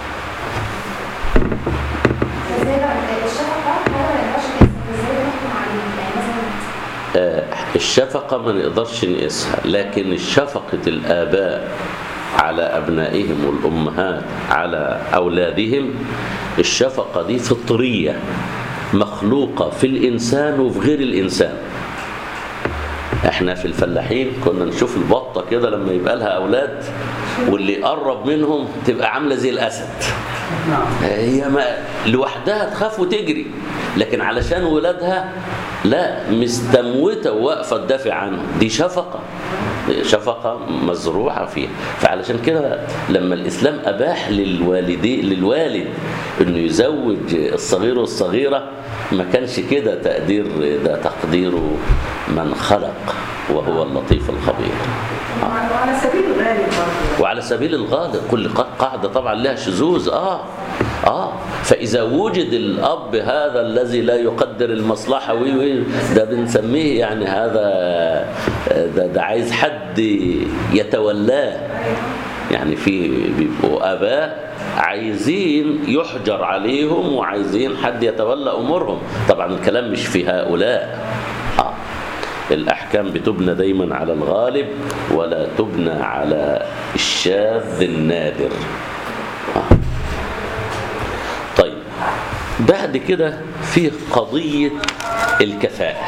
فازاي بقى الشفقة حاجة ما نقدرش نقيسها فازاي نحكم عليه يعني مثلا آه، الشفقة ما نقدرش نقيسها لكن شفقة الآباء على أبنائهم والأمهات على أولادهم الشفقة دي فطرية مخلوقة في الإنسان وفي غير الإنسان احنا في الفلاحين كنا نشوف البطة كده لما يبقى لها أولاد واللي يقرب منهم تبقى عاملة زي الأسد نعم هي ما لوحدها تخاف وتجري لكن علشان ولادها لا مستموتة وواقفة تدافع عنهم دي شفقة شفقة مزروعة فيها فعلشان كده لما الإسلام أباح للوالدين للوالد إنه يزوج الصغير والصغيرة ما كانش كده تقدير ده تقدير من خلق وهو اللطيف الخبير وعلى سبيل الغالب برضه وعلى سبيل الغالب كل ق- قاعدة طبعا لها شذوذ اه اه فإذا وجد الأب هذا الذي لا يقدر المصلحة وي وي ده بنسميه يعني هذا ده, ده عايز حد يتولاه يعني في بيبقوا آباء عايزين يحجر عليهم وعايزين حد يتولى أمورهم طبعا الكلام مش في هؤلاء آه. الأحكام بتبنى دايما على الغالب ولا تبنى على الشاذ النادر آه. طيب بعد كده في قضية الكفاءة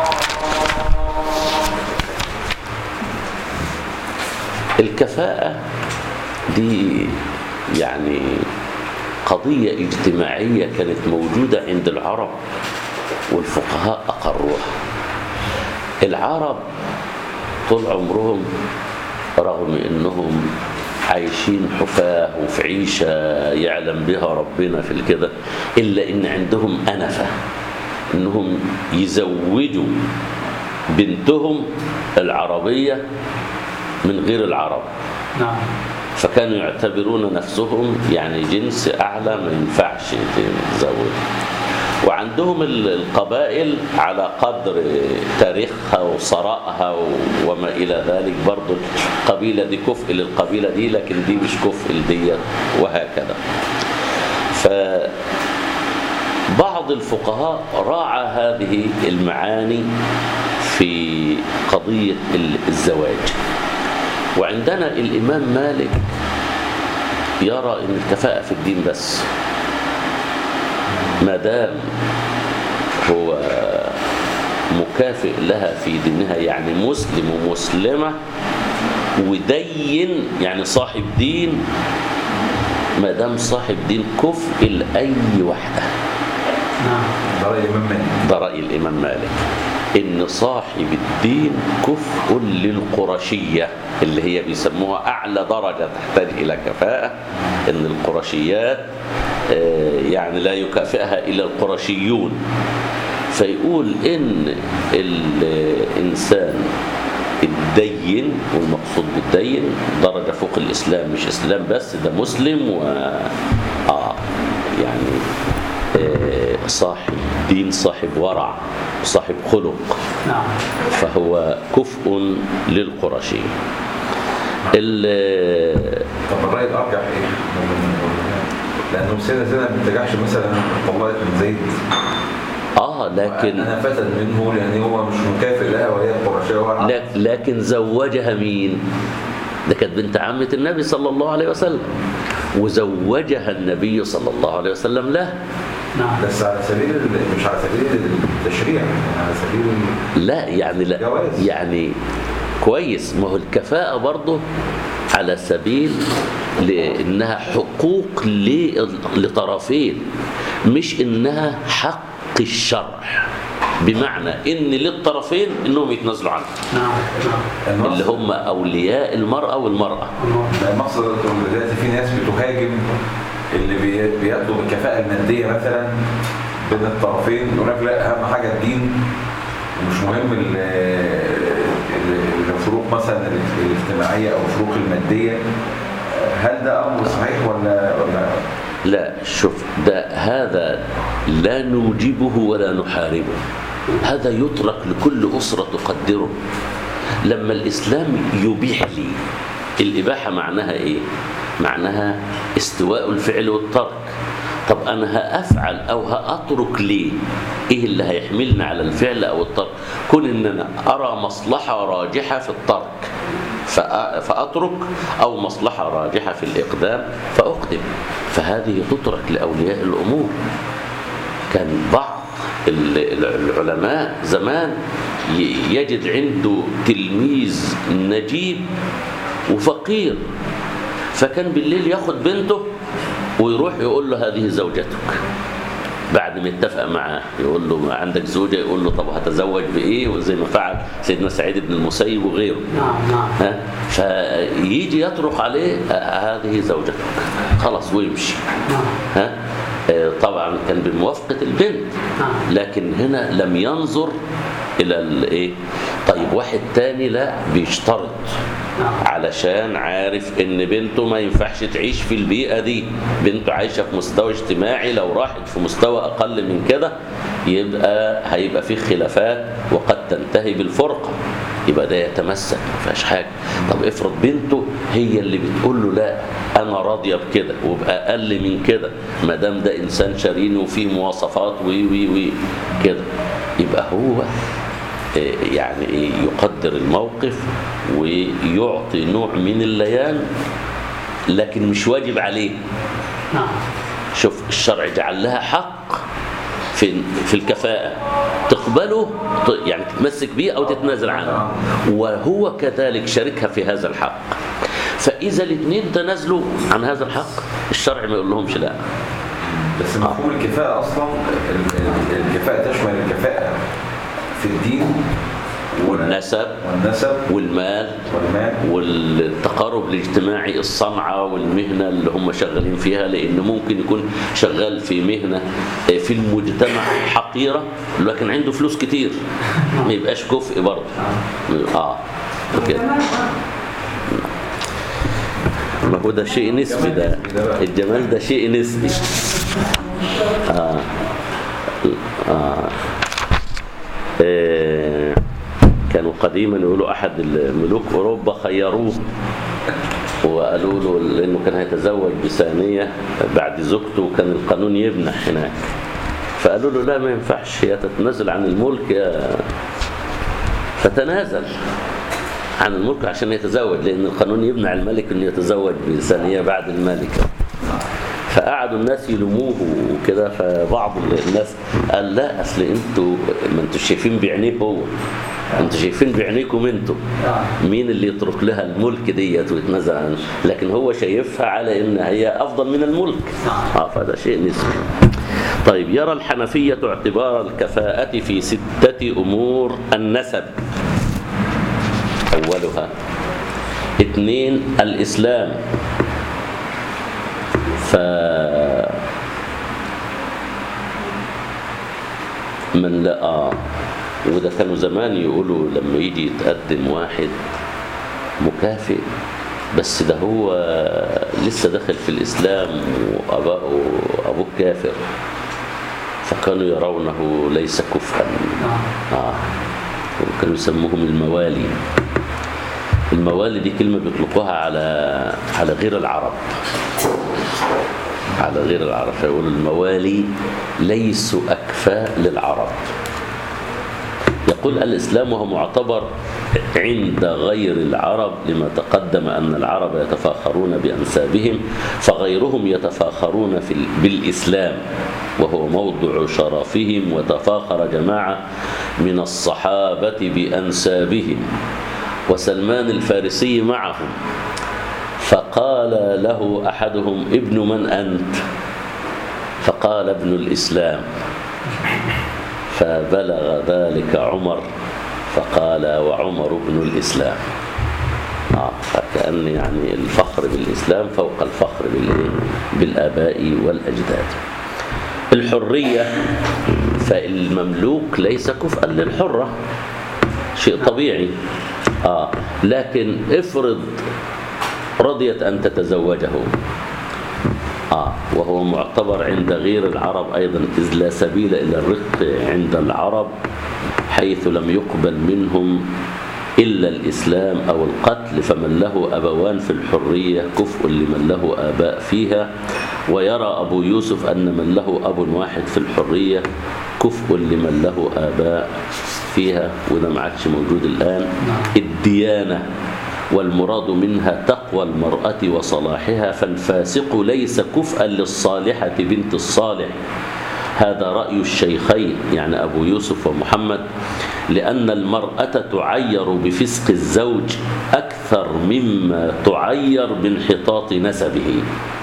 الكفاءة دي يعني قضية اجتماعية كانت موجودة عند العرب والفقهاء أقروها العرب طول عمرهم رغم انهم عايشين حفاة وفي عيشة يعلم بها ربنا في الكده إلا إن عندهم أنفة إنهم يزوجوا بنتهم العربية من غير العرب نعم فكانوا يعتبرون نفسهم يعني جنس أعلى ما ينفعش تزوج وعندهم ال- القبائل على قدر تاريخها وثرائها و- وما إلى ذلك برضو القبيلة دي كفء للقبيلة دي لكن دي مش كفء لديت وهكذا فبعض الفقهاء راعى هذه المعاني في قضية ال- الزواج وعندنا الإمام مالك يرى أن الكفاءة في الدين بس ما دام هو مكافئ لها في دينها يعني مسلم ومسلمة ودين يعني صاحب دين ما دام صاحب دين كفء لأي واحدة نعم ده رأي الإمام مالك ده رأي الإمام مالك إن صاحب الدين كفء للقرشية اللي هي بيسموها أعلى درجة تحتاج إلى كفاءة إن القرشيات آه، يعني لا يكافئها إلا القرشيون فيقول إن الإنسان الدين والمقصود بالدين درجة فوق الإسلام مش إسلام بس ده مسلم و آه يعني آه، صاحب دين صاحب ورع صاحب خلق نعم فهو كفء للقرشي ال- طب الرأي الأرجح إيه؟ لأنه سنة سنة ما بترجعش مثلا طلقت من زيد اه لكن أنا فتن منه لأن هو مش مكافئ لها وهي قرشية ولا لك- لكن زوجها مين ده كانت بنت عمة النبي صلى الله عليه وسلم وزوجها النبي صلى الله عليه وسلم له نعم بس على سبيل ال- مش على سبيل التشريع يعني على سبيل ال- لا يعني لا جواز. يعني كويس ما هو الكفاءة برضه على سبيل لأنها حقوق ل- لطرفين مش إنها حق الشرع بمعنى إن للطرفين إنهم يتنازلوا عنها نعم نعم النص- اللي هم أولياء المرأة والمرأة الله المقصد دلوقتي في ناس بتهاجم اللي بي- بياخدوا بالكفاءة المادية مثلا بين الطرفين يقول لك لا أهم حاجة الدين ومش مهم ال- ال- الفروق مثلا الاجتماعية أو الفروق المادية هل ده أمر صحيح ولا ولا لا شوف ده هذا لا نوجبه ولا نحاربه هذا يترك لكل أسرة تقدره لما الإسلام يبيح لي الإباحة معناها إيه؟ معناها استواء الفعل والترك طب أنا هأفعل أو هأترك ليه؟ إيه اللي هيحملني على الفعل أو الترك؟ كون إن أنا أرى مصلحة راجحة في الترك فأ- فأترك أو مصلحة راجحة في الإقدام فأقدم فهذه تترك لأولياء الأمور كان بعض ال- ال- العلماء زمان ي- يجد عنده تلميذ نجيب وفقير فكان بالليل ياخد بنته ويروح يقول له هذه زوجتك بعد ما يتفق معاه يقول له ما عندك زوجة يقول له طب هتزوج بإيه وزي ما فعل سيدنا سعيد بن المسيب وغيره نعم نعم ها فيجي يطرق عليه آه، هذه زوجتك خلاص ويمشي نعم ها آه، طبعا كان بموافقة البنت نعم لكن هنا لم ينظر إلى الإيه طيب واحد تاني لا بيشترط نعم علشان عارف ان بنته ما ينفعش تعيش في البيئة دي بنته عايشة في مستوى اجتماعي لو راحت في مستوى اقل من كده يبقى هيبقى فيه خلافات وقد تنتهي بالفرقة يبقى ده يتمسك ما فيهاش حاجة طب افرض بنته هي اللي بتقول له لا انا راضية بكده وبأقل من كده ما دام ده انسان شريني وفيه مواصفات وي وي وي كده يبقى هو يعني إيه يقدر الموقف ويعطي نوع من الليان لكن مش واجب عليه نعم شوف الشرع جعل لها حق في في الكفاءة تقبله ت- يعني تتمسك به أو تتنازل عنه وهو كذلك شاركها في هذا الحق فإذا الاثنين تنازلوا عن هذا الحق الشرع ما يقول لهمش لا بس مفهوم الكفاءة أصلا ال- ال- الكفاءة تشمل الكفاءة في الدين وال- والنسب والنسب والمال والمال والتقارب الاجتماعي الصنعة والمهنة اللي هم شغالين فيها لأن ممكن يكون شغال في مهنة في المجتمع حقيرة لكن عنده فلوس كتير ما يبقاش كفء برضه اه كده ما هو ده شيء نسبي ده الجمال ده شيء نسبي آه. آه. آه. كانوا قديما يقولوا أحد الملوك أوروبا خيروه وقالوا له لأنه كان هيتزوج بثانية بعد زوجته وكان القانون يمنح هناك فقالوا له لا ما ينفعش هي تتنازل عن الملك يا فتنازل عن الملك عشان يتزوج لأن القانون يمنع الملك أنه يتزوج بثانية بعد الملكة فقعدوا الناس يلوموه وكده فبعض الناس قال لا اصل انتوا ما انتوا شايفين بعينيه هو انتوا شايفين بعينيكم انتوا مين اللي يترك لها الملك ديت ويتنازل عنه لكن هو شايفها على ان هي افضل من الملك اه فهذا شيء نسبي طيب يرى الحنفية اعتبار الكفاءة في ستة أمور النسب أولها اثنين الإسلام ف من لقى وده كانوا زمان يقولوا لما يجي يتقدم واحد مكافئ بس ده هو لسه داخل في الإسلام وأباه أبوه كافر فكانوا يرونه ليس كفءا آه. وكانوا يسموهم الموالي الموالي دي كلمة بيطلقوها على على غير العرب على غير العرب فيقولوا الموالي ليسوا أكفاء للعرب يقول الإسلام وهو معتبر عند غير العرب لما تقدم أن العرب يتفاخرون بأنسابهم فغيرهم يتفاخرون في ال- بالإسلام وهو موضع شرفهم وتفاخر جماعة من الصحابة بأنسابهم وسلمان الفارسي معهم فقال له أحدهم ابن من أنت فقال ابن الإسلام فبلغ ذلك عمر فقال وعمر ابن الإسلام آه فكأن يعني الفخر بالإسلام فوق الفخر بالإيه؟ بالآباء والأجداد الحرية فالمملوك ليس كفءا للحرة شيء طبيعي آه لكن افرض رضيت أن تتزوجه آه وهو معتبر عند غير العرب أيضا إذ لا سبيل إلى الرق عند العرب حيث لم يقبل منهم إلا الإسلام أو القتل فمن له أبوان في الحرية كفء لمن له آباء فيها ويرى أبو يوسف أن من له أب واحد في الحرية كفء لمن له آباء فيها وده ما عادش موجود الآن الديانة والمراد منها تقوى المرأة وصلاحها فالفاسق ليس كفءا للصالحة بنت الصالح هذا رأي الشيخين يعني أبو يوسف ومحمد لأن المرأة تعير بفسق الزوج أكثر مما تعير بانحطاط نسبه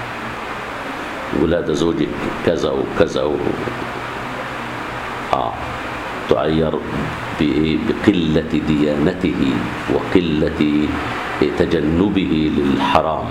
ولاد زوجك كذا وكذا و... آه تعير بإيه؟ بقلة ديانته وقلة تجنبه للحرام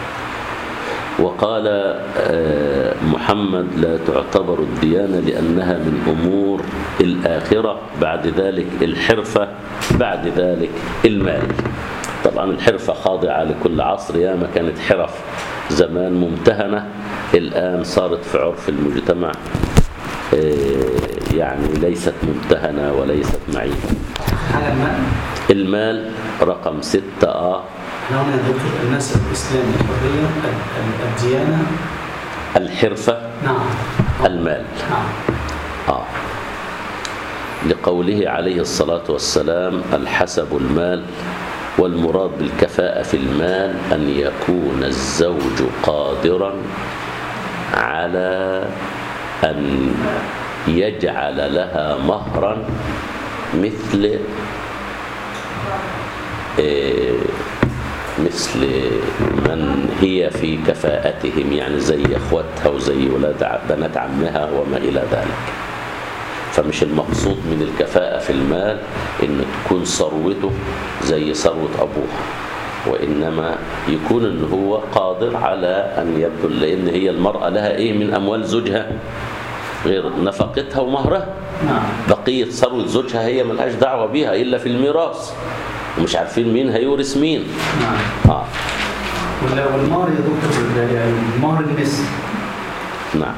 وقال آه، محمد لا تعتبر الديانة لأنها من أمور الآخرة بعد ذلك الحرفة بعد ذلك المال طبعا الحرفة خاضعة لكل عصر ياما كانت حرف زمان ممتهنة الآن صارت في عرف المجتمع آه، يعني ليست ممتهنة وليست معيبة حاجه ما المال رقم ستة آه احنا قلنا يا دكتور الناس الاسلام الحريه ال- ال- الديانه الحرفة نعم المال نعم آه. لقوله عليه الصلاة والسلام الحسب المال والمراد بالكفاءة في المال أن يكون الزوج قادرا على أن يجعل لها مهرا مثل آه، مثل من هي في كفاءتهم يعني زي اخواتها وزي ولاد ع- بنات عمها وما الى ذلك فمش المقصود من الكفاءة في المال ان تكون ثروته زي ثروة ابوها وانما يكون ان هو قادر على ان يبذل لان هي المرأة لها ايه من اموال زوجها غير نفقتها ومهرها نعم بقية ثروة زوجها هي ملهاش دعوة بيها إلا في الميراث ومش عارفين مين هيورث مين نعم آه ولا- والمهر يا دكتور يعني المهر المثل نعم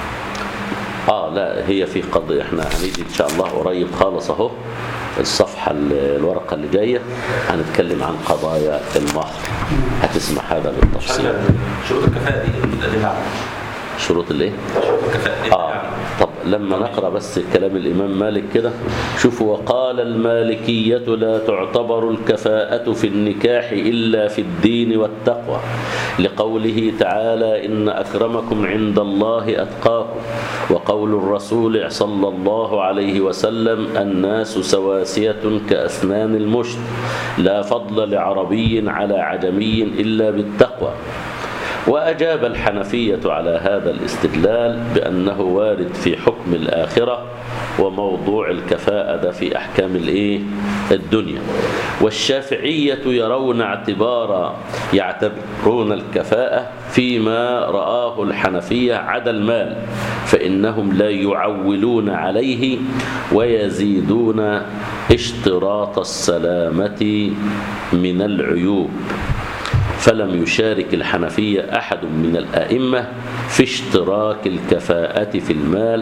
آه لا هي في قضية احنا هنيجي إن شاء الله قريب خالص أهو الصفحة ال- الورقة اللي جاية هنتكلم عن قضايا المهر هتسمع هذا بالتفصيل حاجة شروط الكفاءة دي بتقدمها شروط الايه؟ شروط الكفاءة دي آه طب لما نقرأ بس كلام الإمام مالك كده شوفوا وقال المالكية لا تعتبر الكفاءة في النكاح إلا في الدين والتقوى لقوله تعالى إن أكرمكم عند الله أتقاكم وقول الرسول صلى الله عليه وسلم الناس سواسية كأسنان المشت لا فضل لعربي على عجمي إلا بالتقوى وأجاب الحنفية على هذا الاستدلال بأنه وارد في حكم الآخرة وموضوع الكفاءة ده في أحكام الإيه؟ الدنيا والشافعية يرون اعتبار يعتبرون الكفاءة فيما رآه الحنفية عدا المال فإنهم لا يعولون عليه ويزيدون اشتراط السلامة من العيوب فلم يشارك الحنفية أحد من الأئمة في اشتراك الكفاءة في المال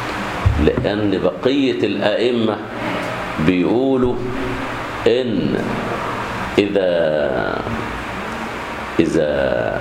لأن بقية الأئمة بيقولوا إن إذا إذا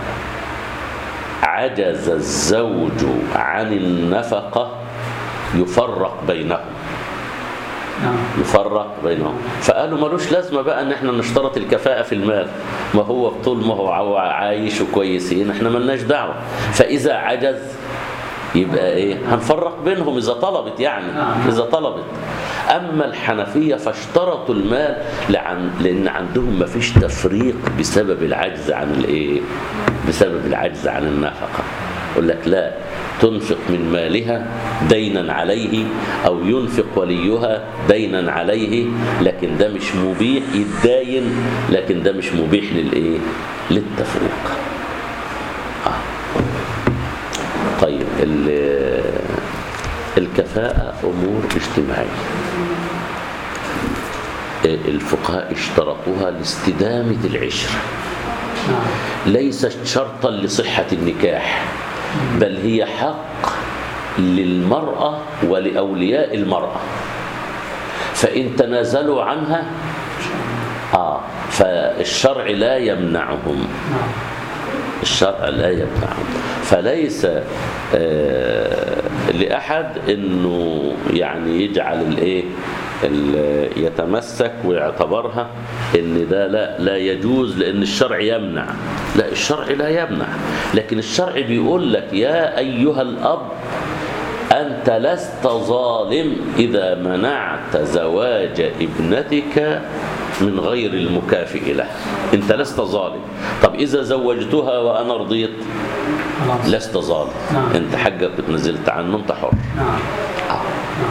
عجز الزوج عن النفقة يفرق بينهم نعم يفرق بينهم فقالوا ملوش لازمة بقى ان احنا نشترط الكفاءة في المال ما هو طول ما هو عو- عايش وكويسين احنا ملناش دعوة فإذا عجز يبقى ايه هنفرق بينهم إذا طلبت يعني نعم. إذا طلبت أما الحنفية فاشترطوا المال لعن لأن عندهم ما فيش تفريق بسبب العجز عن الايه بسبب العجز عن النفقة يقول لك لا تنفق من مالها دينا عليه أو ينفق وليها دينا عليه لكن ده مش مبيح يتداين لكن ده مش مبيح للإيه للتفريق آه. طيب ال- الكفاءة أمور اجتماعية الفقهاء اشترطوها لاستدامة العشرة نعم ليست شرطا لصحة النكاح بل هي حق للمرأة ولأولياء المرأة فإن تنازلوا عنها اه فالشرع لا يمنعهم نعم الشرع لا يمنعهم فليس آه، لأحد أنه يعني يجعل الإيه ال- يتمسك ويعتبرها ان ده لا لا يجوز لان الشرع يمنع لا الشرع لا يمنع لكن الشرع بيقول لك يا ايها الاب انت لست ظالم اذا منعت زواج ابنتك من غير المكافئ له انت لست ظالم طب اذا زوجتها وانا رضيت خلاص لست ظالم نعم. انت حقك اتنزلت عنه انت حر نعم آه.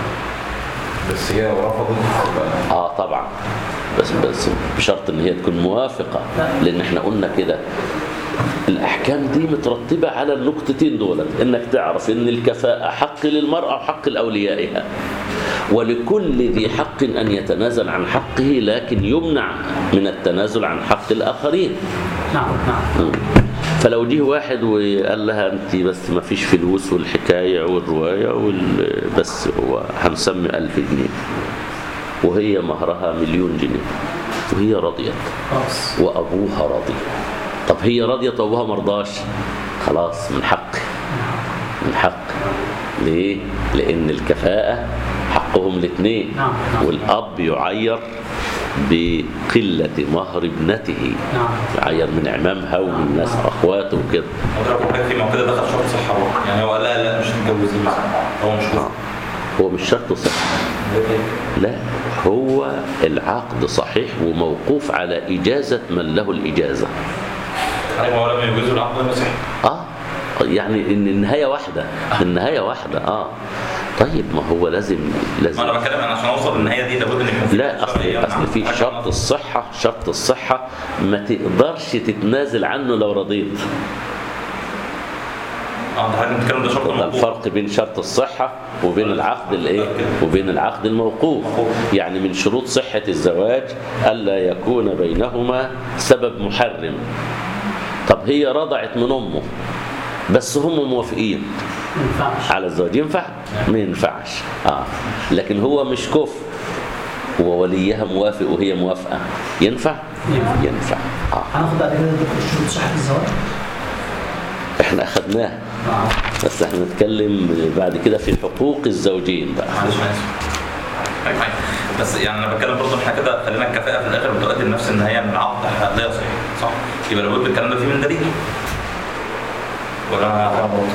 بس هي رفضت بقى اه طبعا بس بس بشرط ان هي تكون موافقه لان احنا قلنا كده الاحكام دي مترتبه على النقطتين دولت انك تعرف ان الكفاءه حق للمراه وحق لاوليائها ولكل ذي حق ان يتنازل عن حقه لكن يمنع من التنازل عن حق الاخرين نعم نعم مم. فلو جه واحد وقال لها انت بس ما فيش فلوس والحكايه والروايه وال... بس هو هنسمي ألف جنيه وهي مهرها مليون جنيه وهي رضيت خلاص وابوها راضي طب هي راضيه وابوها مرضاش خلاص من حقي من حق ليه لان الكفاءه حقهم الاثنين نعم، نعم. والاب يعير بقله مهر ابنته نعم يعير من عمامها ومن ناس اخواته وكده حضرتك حضرتك في ما كده دخل شرط صحه بقى. يعني هو قال لا لا مش متجوزين مثلا هو مش آه. هو مش شرط صحيح لا هو العقد صحيح وموقوف على إجازة من له الإجازة يعني هو لم يجوزوا العقد المسيحي آه يعني إن النهاية واحدة النهاية واحدة آه طيب ما هو لازم ما لازم انا بتكلم انا عشان اوصل للنهايه دي لابد ان يكون في لا اصل شرعية اصل في حاجة شرط نعم. الصحه شرط الصحه ما تقدرش تتنازل عنه لو رضيت اه ده حضرتك بتتكلم ده شرط ده موقوف. الفرق بين شرط الصحة وبين العقد الايه وبين العقد الموقوف يعني من شروط صحة الزواج ألا يكون بينهما سبب محرم طب هي رضعت من أمه بس هم موافقين ما ينفعش على الزواج ينفع ما ينفعش آه. لكن هو مش كفر ووليها موافق وهي موافقة ينفع ينفع. ينفع آه. هناخد بعد كده دكتور شروط صحة الزواج احنا أخدناه آه. بس احنا نتكلم بعد كده في حقوق الزوجين بقى معلش انا اسف طيب، طيب. بس يعني انا بتكلم برضه احنا كده خلينا الكفاءه في الاخر بتؤدي لنفس النهايه ان العقد لا يصح صح؟ يبقى لابد الكلام ده فيه من دليل ولا انا فاهم غلط؟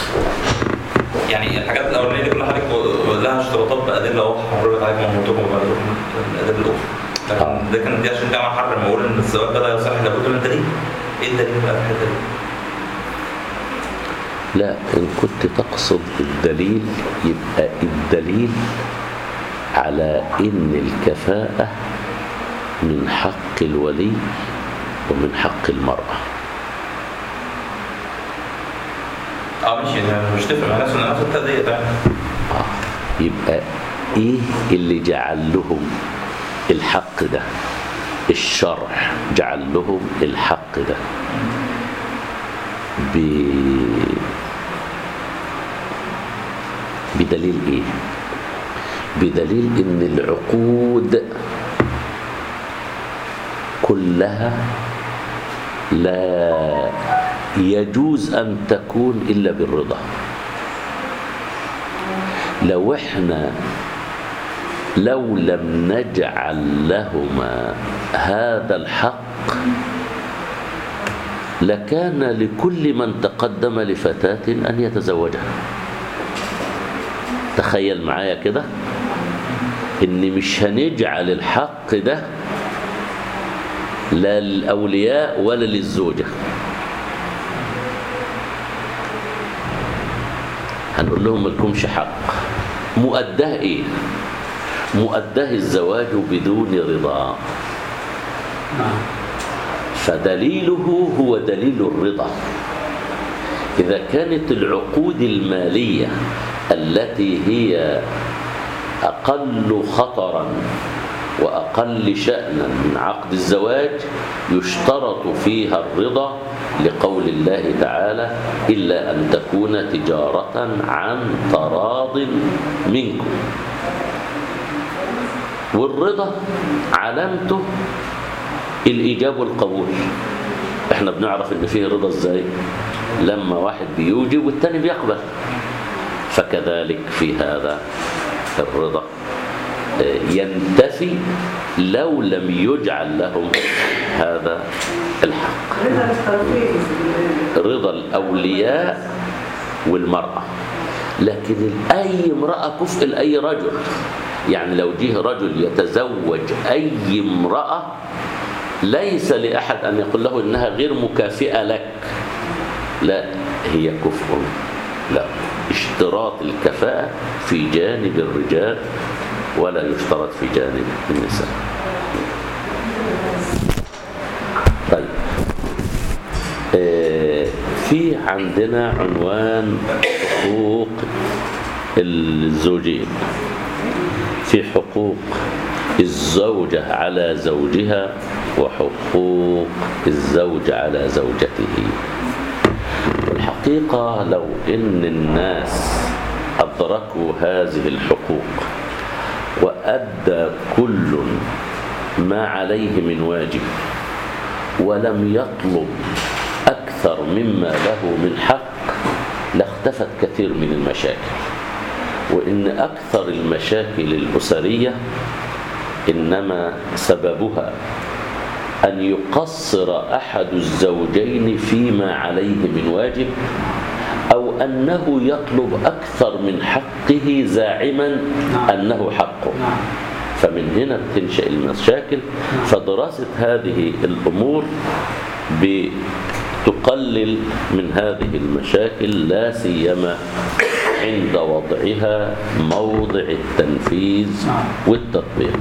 يعني الحاجات الاولانيه دي كلها حضرتك لها اشتراطات بادله واضحه مررت عليك منطقهم وبادلكم الادله الاخرى آه. لكن ده كان دي عشان كده انا حرم اقول ان الزواج ده لا يصح لابد من دليل ايه الدليل بقى في الحته دي؟ لا إن كنت تقصد الدليل يبقى الدليل على إن الكفاءة من حق الولي ومن حق المرأة اه ماشي يعني مش تفرق مع نفس نفس التأدية يعني آه. يبقى إيه اللي جعل لهم الحق ده الشرع جعل لهم الحق ده ب... بدليل ايه بدليل ان العقود كلها لا يجوز ان تكون الا بالرضا لو احنا لو لم نجعل لهما هذا الحق لكان لكل من تقدم لفتاة أن يتزوجها تخيل معايا كده إن مش هنجعل الحق ده لا للأولياء ولا للزوجة هنقول لهم ملكمش حق مؤداه إيه مؤداه الزواج بدون رضا نعم فدليله هو دليل الرضا إذا كانت العقود المالية التي هي أقل خطرا وأقل شأنا من عقد الزواج يشترط فيها الرضا لقول الله تعالى إلا أن تكون تجارة عن تراض منكم والرضا علامته الإيجاب والقبول احنا بنعرف ان فيه رضا ازاي لما واحد بيوجب والتاني بيقبل فكذلك في هذا الرضا آه، ينتفي لو لم يجعل لهم هذا الحق رضا الطرفين رضا الأولياء والمرأة لكن أي امرأة كفء لأي رجل يعني لو جه رجل يتزوج أي امرأة ليس لأحد أن يقول له إنها غير مكافئة لك لا هي كفء لا اشتراط الكفاءة في جانب الرجال ولا يشترط في جانب النساء طيب آه، في عندنا عنوان حقوق الزوجين في حقوق الزوجة على زوجها وحقوق الزوج على زوجته والحقيقة لو إن الناس أدركوا هذه الحقوق وأدى كل ما عليه من واجب ولم يطلب أكثر مما له من حق لاختفت كثير من المشاكل وإن أكثر المشاكل الأسرية إنما سببها أن يقصر أحد الزوجين فيما عليه من واجب أو أنه يطلب أكثر من حقه زاعما نعم. أنه حقه نعم فمن هنا بتنشأ المشاكل فدراسة هذه الأمور بتقلل من هذه المشاكل لا سيما عند وضعها موضع التنفيذ والتطبيق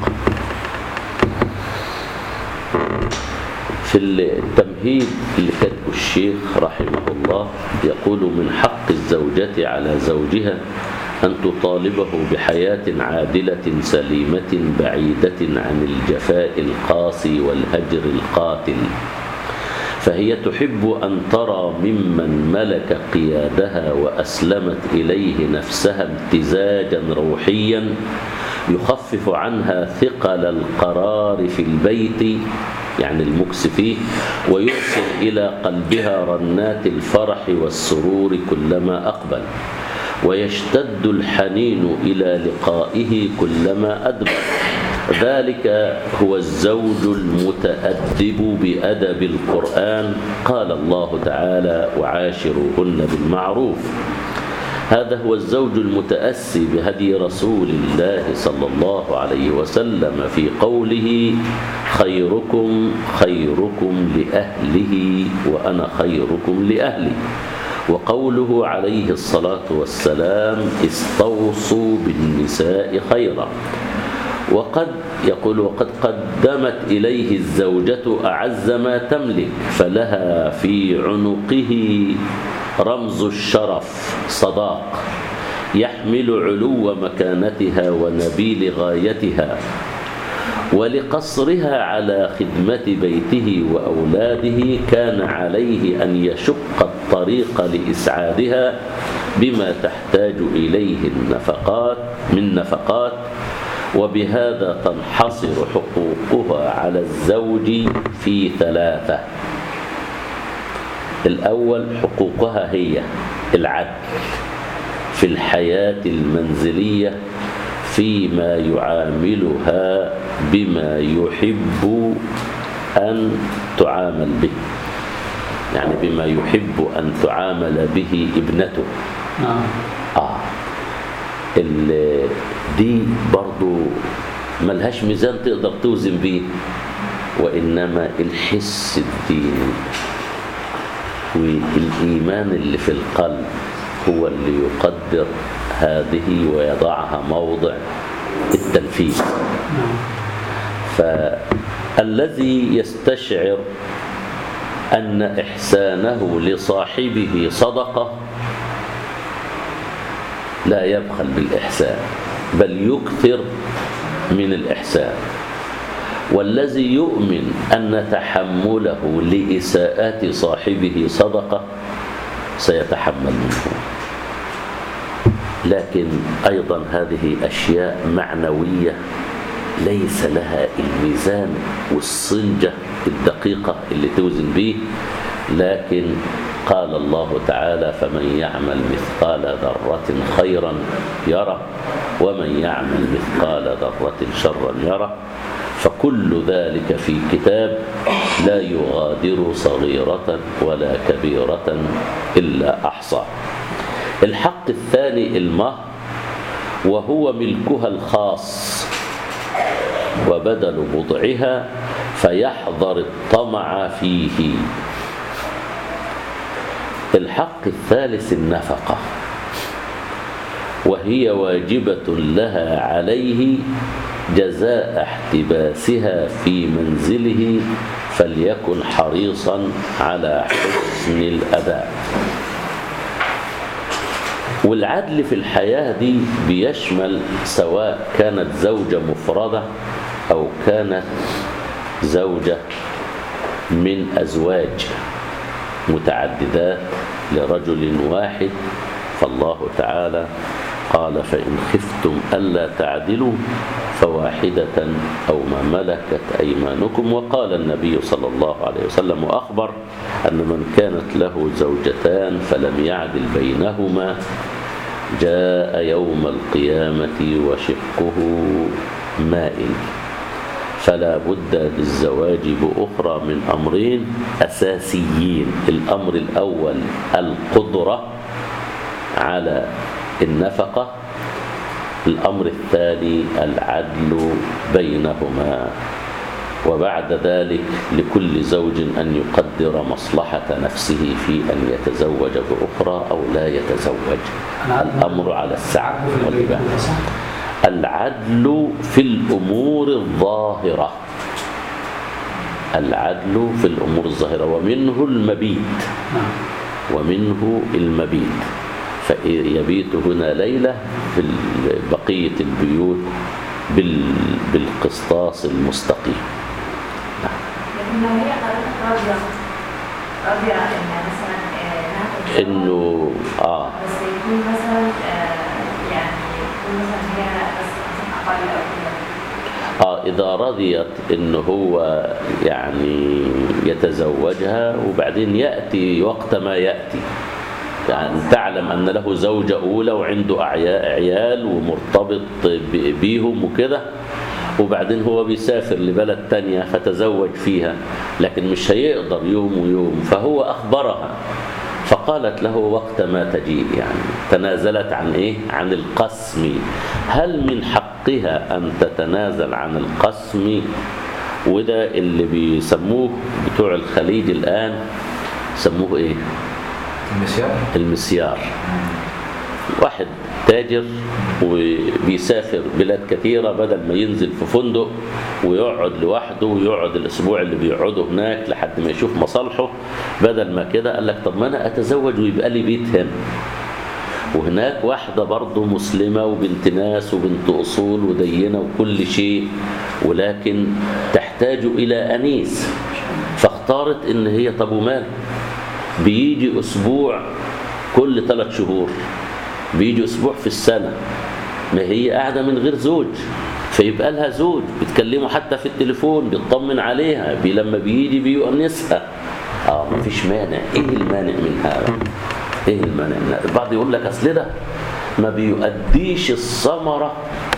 في التمهيد اللي كتبه الشيخ رحمه الله يقول من حق الزوجة على زوجها أن تطالبه بحياة عادلة سليمة بعيدة عن الجفاء القاسي والهجر القاتل فهي تحب أن ترى ممن ملك قيادها وأسلمت إليه نفسها امتزاجا روحيا يخفف عنها ثقل القرار في البيت يعني المكس فيه ويرسل إلى قلبها رنات الفرح والسرور كلما أقبل ويشتد الحنين إلى لقائه كلما أدبر ذلك هو الزوج المتأدب بأدب القرآن قال الله تعالى وعاشروهن بالمعروف هذا هو الزوج المتأسي بهدي رسول الله صلى الله عليه وسلم في قوله خيركم خيركم لأهله وأنا خيركم لأهلي وقوله عليه الصلاة والسلام استوصوا بالنساء خيرا وقد يقول وقد قدمت إليه الزوجة أعز ما تملك فلها في عنقه رمز الشرف صداق يحمل علو مكانتها ونبيل غايتها ولقصرها على خدمة بيته وأولاده كان عليه أن يشق الطريق لإسعادها بما تحتاج إليه النفقات من نفقات وبهذا تنحصر حقوقها على الزوج في ثلاثة الأول حقوقها هي العدل في الحياة المنزلية فيما يعاملها بما يحب أن تعامل به يعني بما يحب أن تعامل به ابنته نعم آه ال- دي برضو ملهاش ميزان تقدر توزن بيه وإنما الحس الديني والإيمان اللي في القلب هو اللي يقدر هذه ويضعها موضع التنفيذ فالذي يستشعر أن إحسانه لصاحبه صدقة لا يبخل بالإحسان بل يكثر من الإحسان والذي يؤمن أن تحمله لإساءات صاحبه صدقة سيتحمل منه لكن أيضا هذه أشياء معنوية ليس لها الميزان والصنجة الدقيقة اللي توزن به لكن قال الله تعالى فمن يعمل مثقال ذرة خيرا يره ومن يعمل مثقال ذرة شرا يره فكل ذلك في كتاب لا يغادر صغيرة ولا كبيرة إلا أحصى الحق الثاني المهر وهو ملكها الخاص وبدل بضعها فيحذر الطمع فيه الحق الثالث النفقة وهي واجبة لها عليه جزاء احتباسها في منزله فليكن حريصا على حسن الأداء والعدل في الحياة دي بيشمل سواء كانت زوجة مفردة أو كانت زوجة من أزواج متعددات لرجل واحد فالله تعالى قال فإن خفتم ألا تعدلوا فواحدة أو ما ملكت أيمانكم وقال النبي صلى الله عليه وسلم وأخبر أن من كانت له زوجتان فلم يعدل بينهما جاء يوم القيامة وشقه مائل فلا بد للزواج بأخرى من أمرين أساسيين الأمر الأول القدرة على النفقة الأمر الثاني العدل بينهما وبعد ذلك لكل زوج أن يقدر مصلحة نفسه في أن يتزوج بأخرى أو لا يتزوج الأمر على السعة والإباحة العدل في الأمور الظاهرة العدل في الأمور الظاهرة ومنه المبيت نعم ومنه المبيت فيبيت هنا ليلة في بقية البيوت بال- بالقسطاس المستقيم لكن لو هي حضرتك راضية راضية إن مثلا آه، إنها تتزوج، انه اه بس يكون مثلا آه، يعني يكون مثلا هي بس مثلا أقل أو كده اه اذا رضيت ان هو يعني يتزوجها وبعدين ياتي وقت ما ياتي يعني تعلم ان له زوجه اولى وعنده أعيا- عيال ومرتبط ب- بيهم وكده وبعدين هو بيسافر لبلد تانية فتزوج فيها لكن مش هيقدر يوم ويوم فهو اخبرها فقالت له وقت ما تجيء يعني تنازلت عن ايه عن القسم هل من حقها ان تتنازل عن القسم وده اللي بيسموه بتوع الخليج الان سموه ايه المسيار المسيار واحد تاجر وبيسافر بلاد كثيرة بدل ما ينزل في فندق ويقعد لوحده ويقعد الأسبوع اللي بيقعده هناك لحد ما يشوف مصالحه بدل ما كده قال لك طب ما أنا أتزوج ويبقى لي بيت هنا وهناك واحدة برضه مسلمة وبنت ناس وبنت أصول ودينة وكل شيء ولكن تحتاج إلى أنيس فاختارت إن هي طب ومال بيجي أسبوع كل ثلاث شهور بيجي أسبوع في السنة ما هي قاعدة من غير زوج فيبقى لها زوج بتكلمه حتى في التليفون بيطمن عليها بي لما بيجي بيؤنسها اه مفيش مانع ايه المانع من هذا ايه المانع من هذا البعض يقول لك اصل ده ما بيؤديش الثمرة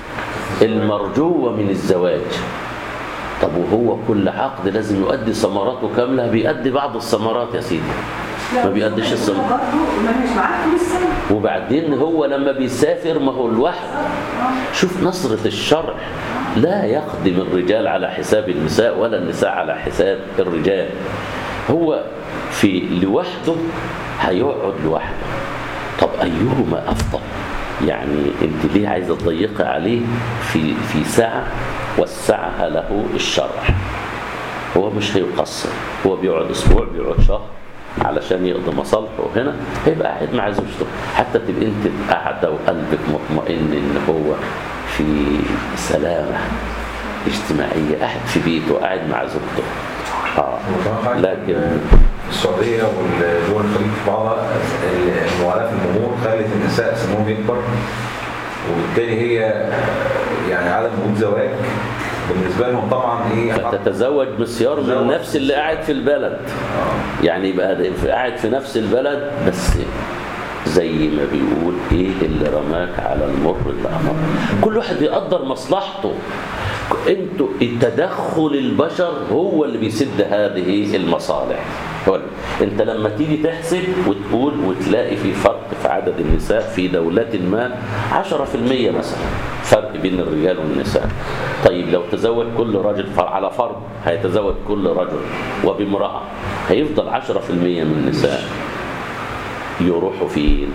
المرجوة من الزواج طب وهو كل عقد لازم يؤدي ثمراته كاملة بيؤدي بعض الثمرات يا سيدي ما بيقدش الثمرة برضه ما مش معاك طول السنه وبعدين هو لما بيسافر ما هو لوحده شوف نصرة الشرع لا يخدم الرجال على حساب النساء ولا النساء على حساب الرجال هو في لوحده هيقعد لوحده طب أيهما أفضل يعني أنت ليه عايزة تضيقي عليه في في ساعة وسعها له الشرع هو مش هيقصر هو بيقعد اسبوع بيقعد شهر علشان يقضي مصالحه هنا هيبقى قاعد مع زوجته حتى تبقى انت قاعده وقلبك مطمئن ان هو في سلامه اجتماعيه قاعد في بيته قاعد مع زوجته اه لكن السعودية والدول الخليج في بعضها الموالاة في الأمور خلت النساء سنهم يكبر وبالتالي هي يعني عدم وجود زواج بالنسبه لهم طبعا ايه حق- فتتزوج مسيار من تزوج نفس اللي قاعد في البلد آه. يعني يبقى ده في- قاعد في نفس البلد بس زي ما بيقول ايه اللي رماك على المر اللي امر كل واحد بيقدر مصلحته انتوا التدخل البشر هو اللي بيسد هذه المصالح هو اللي- انت لما تيجي تحسب وتقول وتلاقي في فرق في عدد النساء في دولة ما 10% مثلا فرق بين الرجال والنساء طيب لو تزوج كل رجل ف- على فرض هيتزوج كل رجل وبامرأة هيفضل 10% من النساء يروحوا فين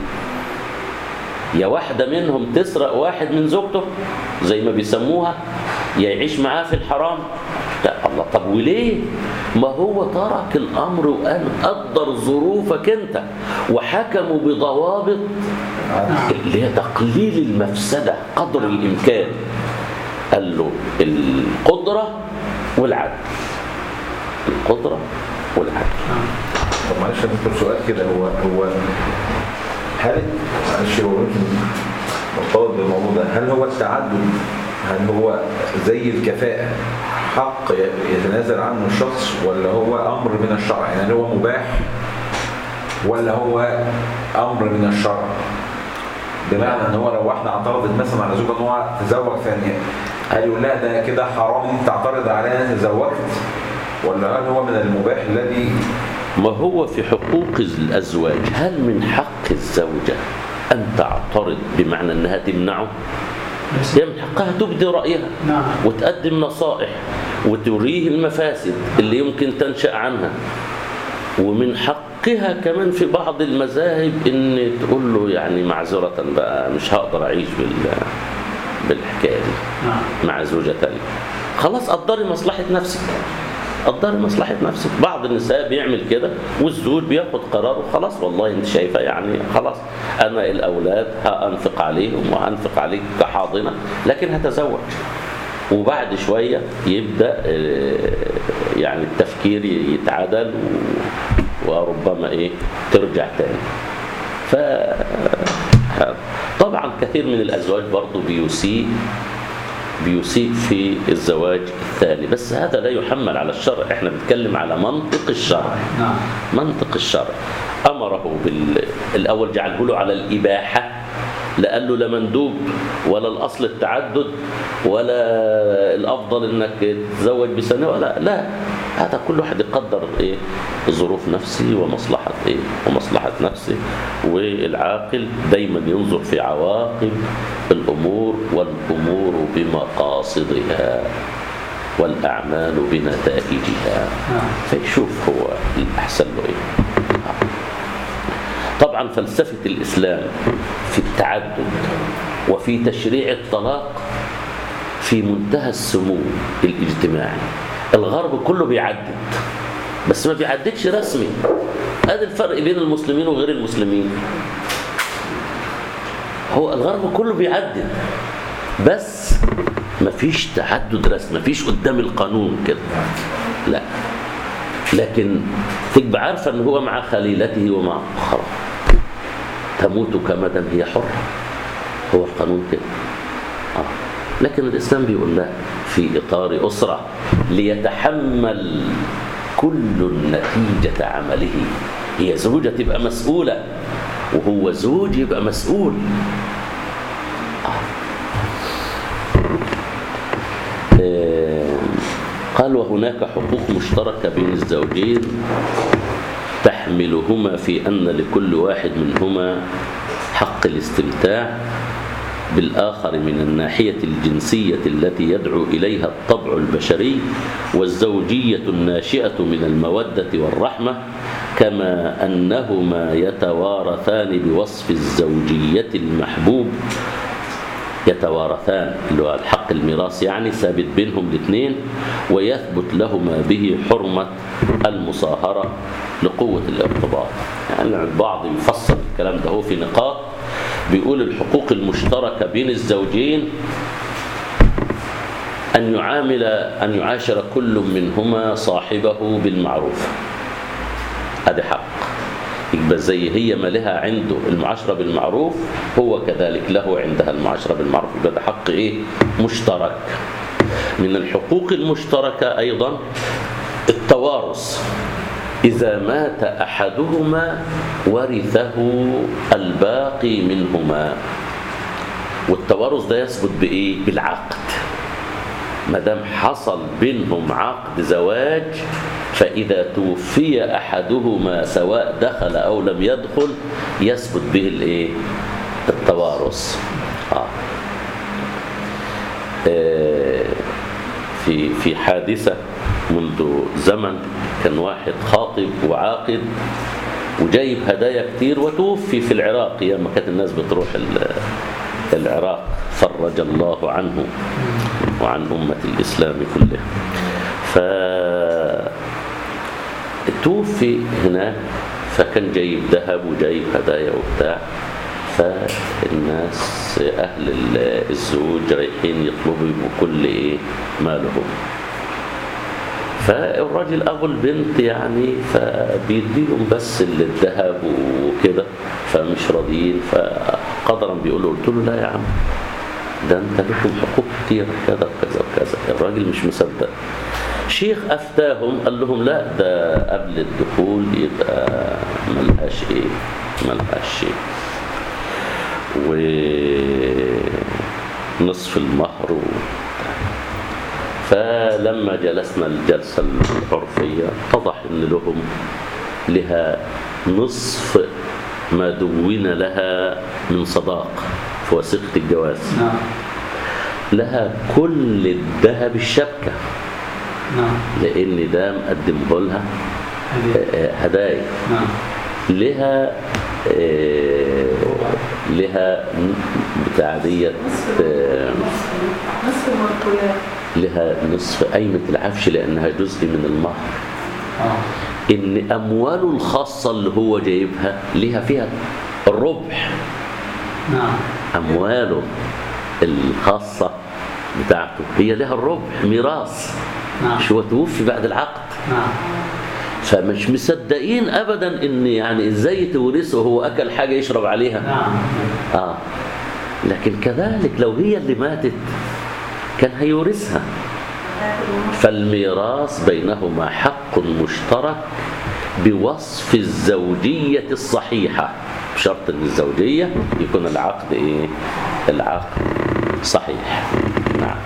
يا واحدة منهم تسرق واحد من زوجته زي ما بيسموها يا يعيش معاه في الحرام لا الله طب وليه ما هو ترك الأمر وقال قدر ظروفك أنت وحكموا بضوابط اللي هي تقليل المفسدة قدر الإمكان قال له القدرة والعدل القدرة والعدل طب معلش يا دكتور سؤال كده هو هو هل معلش هو يمكن مرتبط بالموضوع ده هل هو التعدد هل هو زي الكفاءة حق يتنازل عنه الشخص ولا هو أمر من الشرع يعني هل هو مباح ولا هو أمر من الشرع بمعنى ان هو لو واحده اعترضت مثلا على زوجها ان هو تزوج ثانيه هل يقول لها ده كده حرام ان انت تعترض عليا ان انا تزوجت ولا هل هو من المباح الذي ما هو في حقوق الأزواج هل من حق الزوجة أن تعترض بمعنى أنها تمنعه بس- هي من حقها تبدي رأيها نعم وتقدم نصائح وتريه المفاسد اللي يمكن تنشأ عنها ومن حقها كمان في بعض المذاهب ان تقول له يعني معذرة بقى مش هقدر اعيش بال بالحكاية دي نعم مع زوجة تانية خلاص قدري مصلحة نفسك قدري مصلحة نفسك بعض النساء بيعمل كده والزوج بياخد قراره خلاص والله انت شايفة يعني خلاص انا الاولاد هانفق عليهم وهنفق عليك كحاضنة لكن هتزوج وبعد شوية يبدأ آه، يعني التفكير يتعدل و- وربما ايه ترجع تاني ف طبعا كثير من الازواج برضه بيسيء بيسيء في الزواج الثاني بس هذا لا يحمل على الشرع احنا بنتكلم على منطق الشرع نعم منطق الشرع امره بال الاول جعله له على الاباحه لا قال له لا مندوب ولا الاصل التعدد ولا الافضل انك تتزوج بسنه ولا لا هذا كل واحد يقدر ايه ظروف نفسه ومصلحه ايه ومصلحه نفسه والعاقل دايما ينظر في عواقب الامور والامور بمقاصدها والاعمال بنتائجها نعم فيشوف هو الأحسن له إيه طبعا فلسفة الإسلام في التعدد وفي تشريع الطلاق في منتهى السمو الاجتماعي الغرب كله بيعدد بس ما بيعددش رسمي هذا الفرق بين المسلمين وغير المسلمين هو الغرب كله بيعدد بس مفيش تعدد رسمي مفيش قدام القانون كده لا لكن تبقى عارفه ان هو مع خليلته ومع اخرى تموت كمدا هي حره هو القانون كده آه. لكن الاسلام بيقول لا في اطار اسره ليتحمل كل نتيجه عمله هي زوجه تبقى مسؤوله وهو زوج يبقى مسؤول آه، قال وهناك حقوق مشتركة بين الزوجين تحملهما في أن لكل واحد منهما حق الاستمتاع بالآخر من الناحية الجنسية التي يدعو إليها الطبع البشري والزوجية الناشئة من المودة والرحمة كما أنهما يتوارثان بوصف الزوجية المحبوب يتوارثان اللي هو الحق الميراث يعني ثابت بينهم الاثنين ويثبت لهما به حرمة المصاهرة لقوة الارتباط يعني البعض يفسر الكلام ده هو في نقاط بيقول الحقوق المشتركة بين الزوجين أن يعامل أن يعاشر كل منهما صاحبه بالمعروف هذا حق يبقى زي هي ما لها عنده المعاشرة بالمعروف هو كذلك له عندها المعاشرة بالمعروف يبقى ده حق ايه مشترك من الحقوق المشتركة أيضا التوارث إذا مات أحدهما ورثه الباقي منهما والتوارث ده يثبت بإيه؟ بالعقد ما دام حصل بينهم عقد زواج فإذا توفي أحدهما سواء دخل أو لم يدخل يثبت به الإيه؟ التوارث آه. آه، في في حادثة منذ زمن كان واحد خاطب وعاقد وجايب هدايا كتير وتوفي في العراق لما كانت الناس بتروح ال- العراق فرج الله عنه وعن أمة الإسلام كلها ف توفي هناك فكان جايب ذهب وجايب هدايا وبتاع فالناس أهل ال- الزوج رايحين يطلبوا بكل إيه مالهم فالراجل أبو البنت يعني فبيديهم بس اللي الذهب وكده فمش راضيين فقدرا بيقولوا قلت له لا يا عم ده انت لكم حقوق كتير كذا وكذا وكذا الراجل مش مصدق شيخ افتاهم قال لهم لا ده قبل الدخول يبقى ملهاش ايه ملهاش شيء ونصف المهر و... فلما جلسنا الجلسة العرفية اتضح ان لهم لها نصف ما دون لها من صداق في وثيقة الجواز نعم لها كل الذهب الشبكة نعم لأن ده مقدمه لها هذه آه، هدايا نعم لها آه، لها بتاع ديت آه، نصف المنقولات لها نصف قايمة العفش لأنها جزء من المهر اه إن أمواله الخاصة اللي هو جايبها لها فيها الربح نعم أمواله الخاصة بتاعته هي لها الربح ميراث نعم مش هو توفي بعد العقد نعم فمش مصدقين ابدا ان يعني ازاي تورثه وهو اكل حاجه يشرب عليها نعم اه لكن كذلك لو هي اللي ماتت كان هيورثها فالميراث بينهما حق مشترك بوصف الزوجية الصحيحة بشرط ان الزوجية يكون العقد ايه العقد صحيح نعم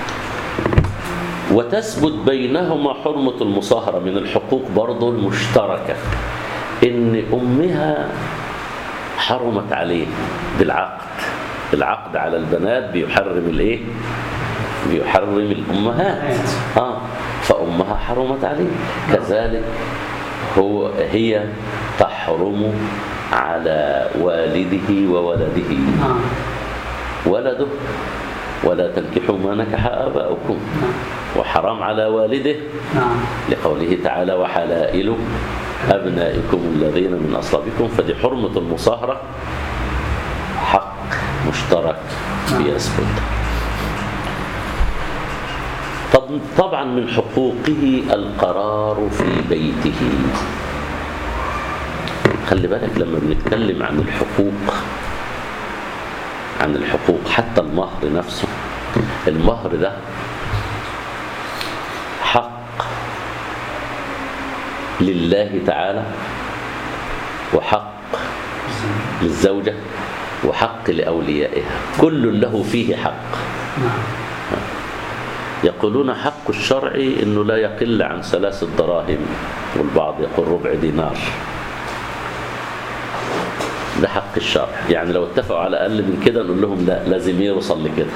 وتثبت بينهما حرمة المصاهرة من الحقوق برضه المشتركة ان امها حرمت عليه بالعقد العقد على البنات بيحرم الايه بيحرم الامهات اه فامها حرمت عليه كذلك هو هي تحرم على والده وولده نعم ولده ولا تنكحوا ما نكح آباؤكم وحرام على والده نعم لقوله تعالى وحلائل أبنائكم الذين من أصلابكم فدي حرمة المصاهرة حق مشترك بيثبت طب طبعا من حقوقه القرار في بيته خلي بالك لما بنتكلم عن الحقوق عن الحقوق حتى المهر نفسه المهر ده حق لله تعالى وحق للزوجة وحق لأوليائها كل له فيه حق نعم يقولون حق الشرعي أنه لا يقل عن ثلاث دراهم والبعض يقول ربع دينار ده حق الشرع يعني لو اتفقوا على أقل من كده نقول لهم لا لازم يوصل لكده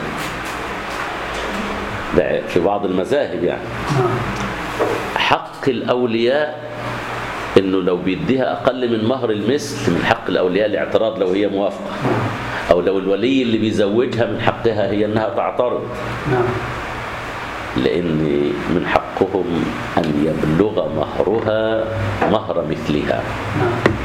ده في بعض المذاهب يعني نعم حق الأولياء إنه لو بيديها أقل من مهر المثل من حق الأولياء الاعتراض لو هي موافقة أو لو الولي اللي بيزوجها من حقها هي إنها تعترض نعم لأن من حقهم أن يبلغ مهرها مهر مثلها نعم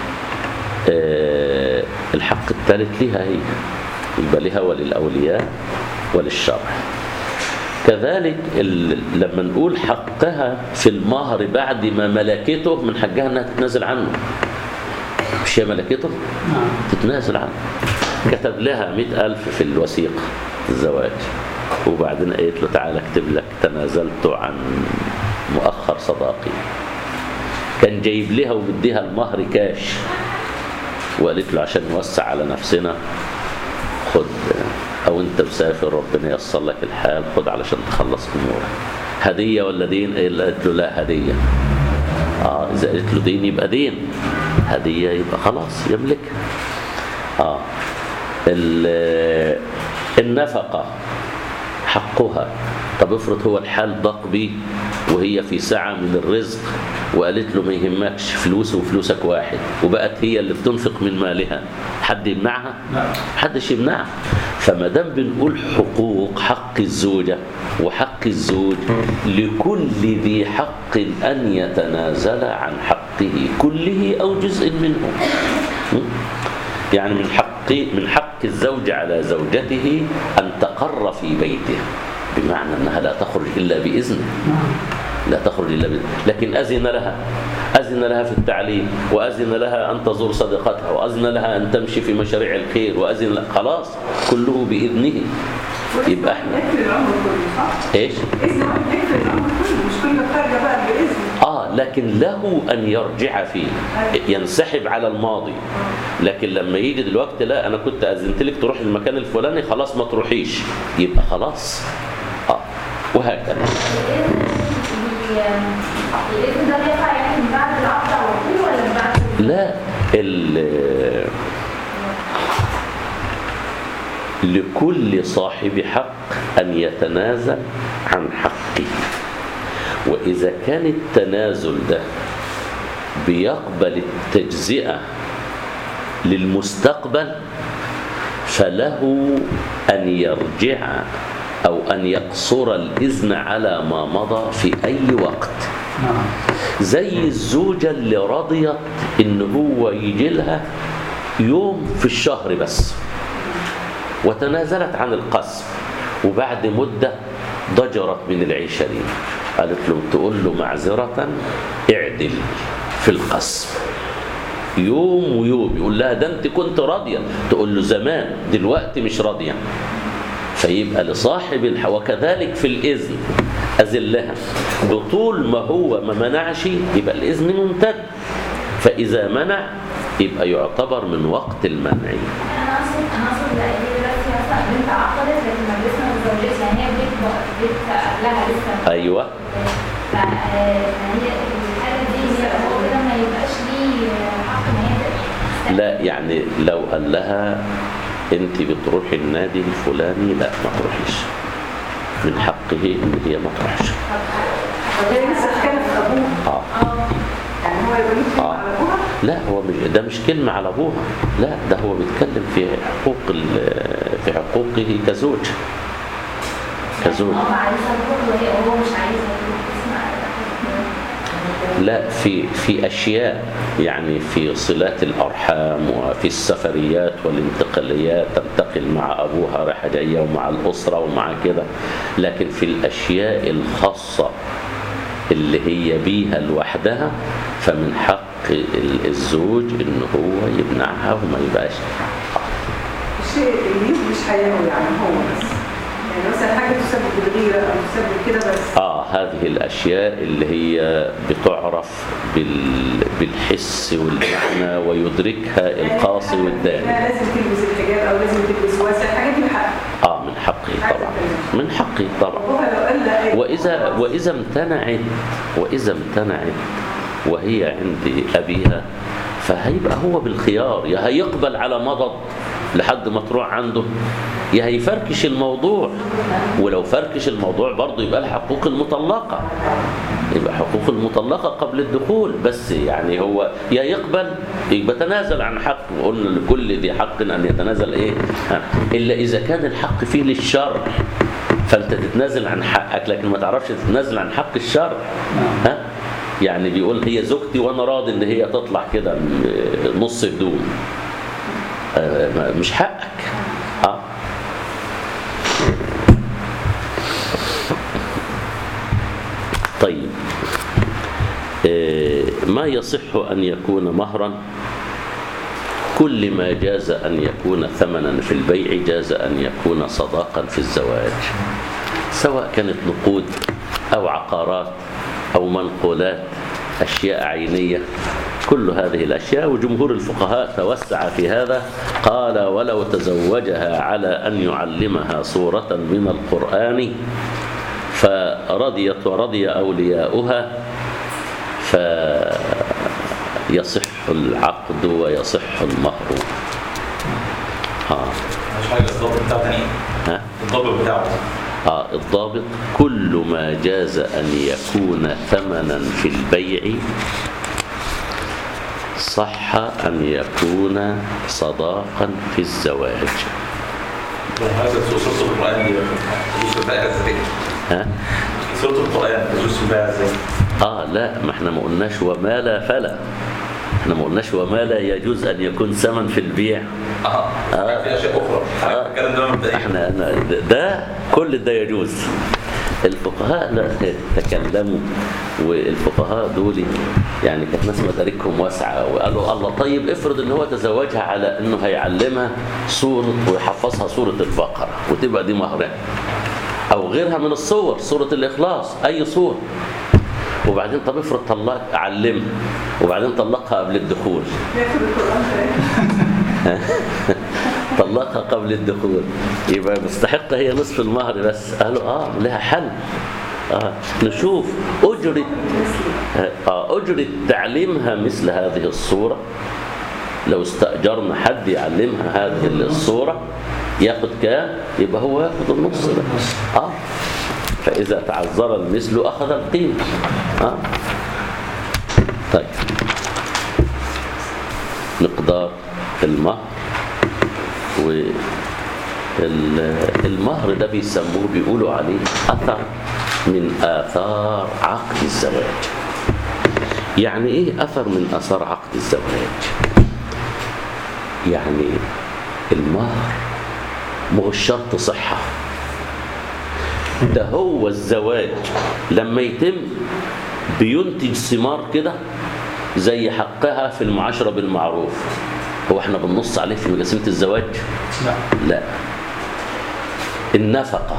آه، الحق الثالث لها هي يبقى لها وللأولياء وللشرع كذلك ال- لما نقول حقها في المهر بعد ما ملكته من حقها انها تتنازل عنه مش هي ملكته نعم تتنازل عنه كتب لها مئة ألف في الوثيقة الزواج وبعدين قالت له تعالى اكتب لك تنازلت عن مؤخر صداقي كان جايب لها ومديها المهر كاش وقالت له عشان نوسع على نفسنا خد او انت مسافر ربنا ييسر لك الحال خد علشان تخلص امورك هديه ولا دين إيه قالت له لا هديه اه اذا قالت له دين يبقى دين هديه يبقى خلاص يملكها اه ال- النفقه حقها طب افرض هو الحال ضاق بيه وهي في سعة من الرزق وقالت له ما يهمكش فلوس وفلوسك واحد وبقت هي اللي بتنفق من مالها حد يمنعها؟ لا. حدش يمنعها فما دام بنقول حقوق حق الزوجة وحق الزوج لكل ذي حق أن يتنازل عن حقه كله أو جزء منه م? يعني من حق من حق الزوج على زوجته أن تقر في بيته بمعنى أنها لا تخرج إلا بإذنه لا تخرج إلا بإذنه لكن أذن لها أذن لها في التعليم وأذن لها أن تزور صديقتها وأذن لها أن تمشي في مشاريع الخير وأذن لها خلاص كله بإذنه يبقى احنا يكفي العمر كله صح؟ ايش؟ إذن واحد يكفي العمر كله مش كل خارجة بقى بإذن آه لكن له أن يرجع فيه ينسحب على الماضي لكن لما يجي دلوقتي لا أنا كنت أذنت لك تروح المكان الفلاني خلاص ما تروحيش يبقى خلاص آه وهكذا الاسم ده بيقع يعني من بعد العقد على طول ولا من بعد لا ال لكل صاحب حق أن يتنازل عن حقه وإذا كان التنازل ده بيقبل التجزئة للمستقبل فله أن يرجع أو أن يقصر الإذن على ما مضى في أي وقت نعم زي الزوجة اللي رضيت إن هو يجي لها يوم في الشهر بس وتنازلت عن القسم وبعد مدة ضجرت من العشرين قالت له تقول له معذرة اعدل في القسم يوم ويوم يقول لها ده انت كنت راضية تقول له زمان دلوقتي مش راضية فيبقى لصاحب الح... وكذلك في الإذن أذلها بطول ما هو ما منعش يبقى الإذن ممتد فإذا منع يبقى يعتبر من وقت المنع انا اقصد انا اقصد لا هي دلوقتي مثلا بنت عقدت لكن ما لسه ما اتزوجتش يعني هي بيت بيت قبلها لسه أيوة ف- آه، فهي الحاله دي هي هو كده ما يبقاش ليه حق ان هي تبقى- لا يعني لو قال لها انت بتروحي النادي الفلاني لا ما تروحيش من حقه ان هي ما تروحش وهي لسه كانت أبوها اه يعني هو يبقى ليه كلمة آه. على أبوها لا هو مش ده مش كلمة على ابوها لا ده هو بيتكلم في حقوق ال- في حقوقه كزوج كزوج هو عايزها تروح وهي وهو مش عايزها تروح اسمع لا في في اشياء يعني في صلات الارحام وفي السفريات والانتقاليات تنتقل مع ابوها رايحه جايه ومع الاسره ومع كده لكن في الاشياء الخاصه اللي هي بيها لوحدها فمن حق ال- الزوج ان هو يمنعها وما يبقاش الشيء اللي مش حياته يعني هو بس يعني مثلا حاجة تسبب الغيرة أو تسبب كده بس اه هذه الاشياء اللي هي بتعرف بال بالحس والمعنى ويدركها القاصي والداني لا لازم تلبس الحجاب أو لازم تلبس واسع الحاجات دي حق اه من حقه طبعا من حقه طبعا أبوها لو قال لا واذا واذا امتنعت واذا امتنعت وهي عند ابيها فهيبقى هو بالخيار يا هيقبل على مضض لحد ما تروح عنده يا هيفركش الموضوع ولو فركش الموضوع برضه يبقى الحقوق المطلقه يبقى حقوق المطلقه قبل الدخول بس يعني هو يا يقبل يبقى تنازل عن حق وقلنا لكل ذي حق ان يتنازل ايه ها. الا اذا كان الحق فيه للشرع فانت تتنازل عن حقك لكن ما تعرفش تتنازل عن حق الشرع ها يعني بيقول هي زوجتي وانا راضي ان هي تطلع كده م- نص هدوم آه، ما- مش حقك اه طيب آه، ما يصح ان يكون مهرا كل ما جاز أن يكون ثمنا في البيع جاز أن يكون صداقا في الزواج سواء كانت نقود أو عقارات أو منقولات أشياء عينية كل هذه الأشياء وجمهور الفقهاء توسع في هذا قال ولو تزوجها على أن يعلمها سورة من القرآن فرضيت ورضي أولياؤها فيصح العقد ويصح المهر ها مش حاجه الضابط بتاعه تاني ها الضابط بتاعه آه الضابط كل ما جاز أن يكون ثمنا في البيع صح أن يكون صداقا في الزواج هذا سورة القرآن دي تجوز في البيع ازاي؟ ها؟ سورة القرآن تجوز في البيع ازاي؟ آه لا ما احنا ما قلناش وما لا فلا احنا ما قلناش وما لا يجوز أن يكون ثمن في البيع اه آه. في اشياء اخرى آه. الكلام ده مبدئيا احنا أنا- ده كل ده يجوز الفقهاء لا تكلموا والفقهاء دول يعني كانت ناس مداركهم واسعه وقالوا الله طيب افرض ان هو تزوجها على انه هيعلمها سوره ويحفظها سوره البقره وتبقى دي مهرها او غيرها من الصور سوره الاخلاص اي صور وبعدين طب افرض طلق علمها وبعدين طلقها قبل الدخول يكتب القرآن ده طلقها قبل الدخول يبقى مستحقة هي نصف المهر بس قالوا اه لها حل آه نشوف أجرة آه أجرة تعليمها مثل هذه الصورة لو استأجرنا حد يعلمها هذه الصورة ياخد كام يبقى هو ياخد النص ده اه فإذا تعذر المثل أخذ القيمة اه طيب مقدار المهر والمهر ده بيسموه بيقولوا عليه أثر من آثار عقد الزواج يعني إيه أثر من آثار عقد الزواج يعني المهر مش شرط صحة ده هو الزواج لما يتم بينتج ثمار كده زي حقها في المعاشرة بالمعروف هو احنا بننص عليه في مجسمة الزواج لا لا النفقة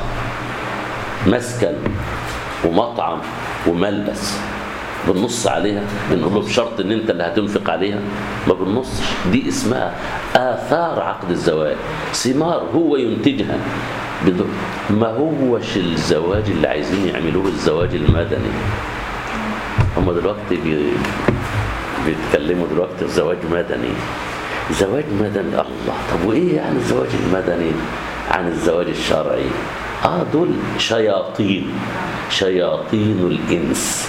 مسكن ومطعم وملبس بنص عليها بنقول له بشرط ان انت اللي هتنفق عليها ما بنصش دي اسمها اثار عقد الزواج ثمار هو ينتجها بدون ما هوش الزواج اللي عايزين يعملوه الزواج المدني هم دلوقتي بي... بيتكلموا دلوقتي في زواج مدني زواج مدني الله طب وايه يعني الزواج المدني عن الزواج الشرعي اه دول شياطين شياطين الانس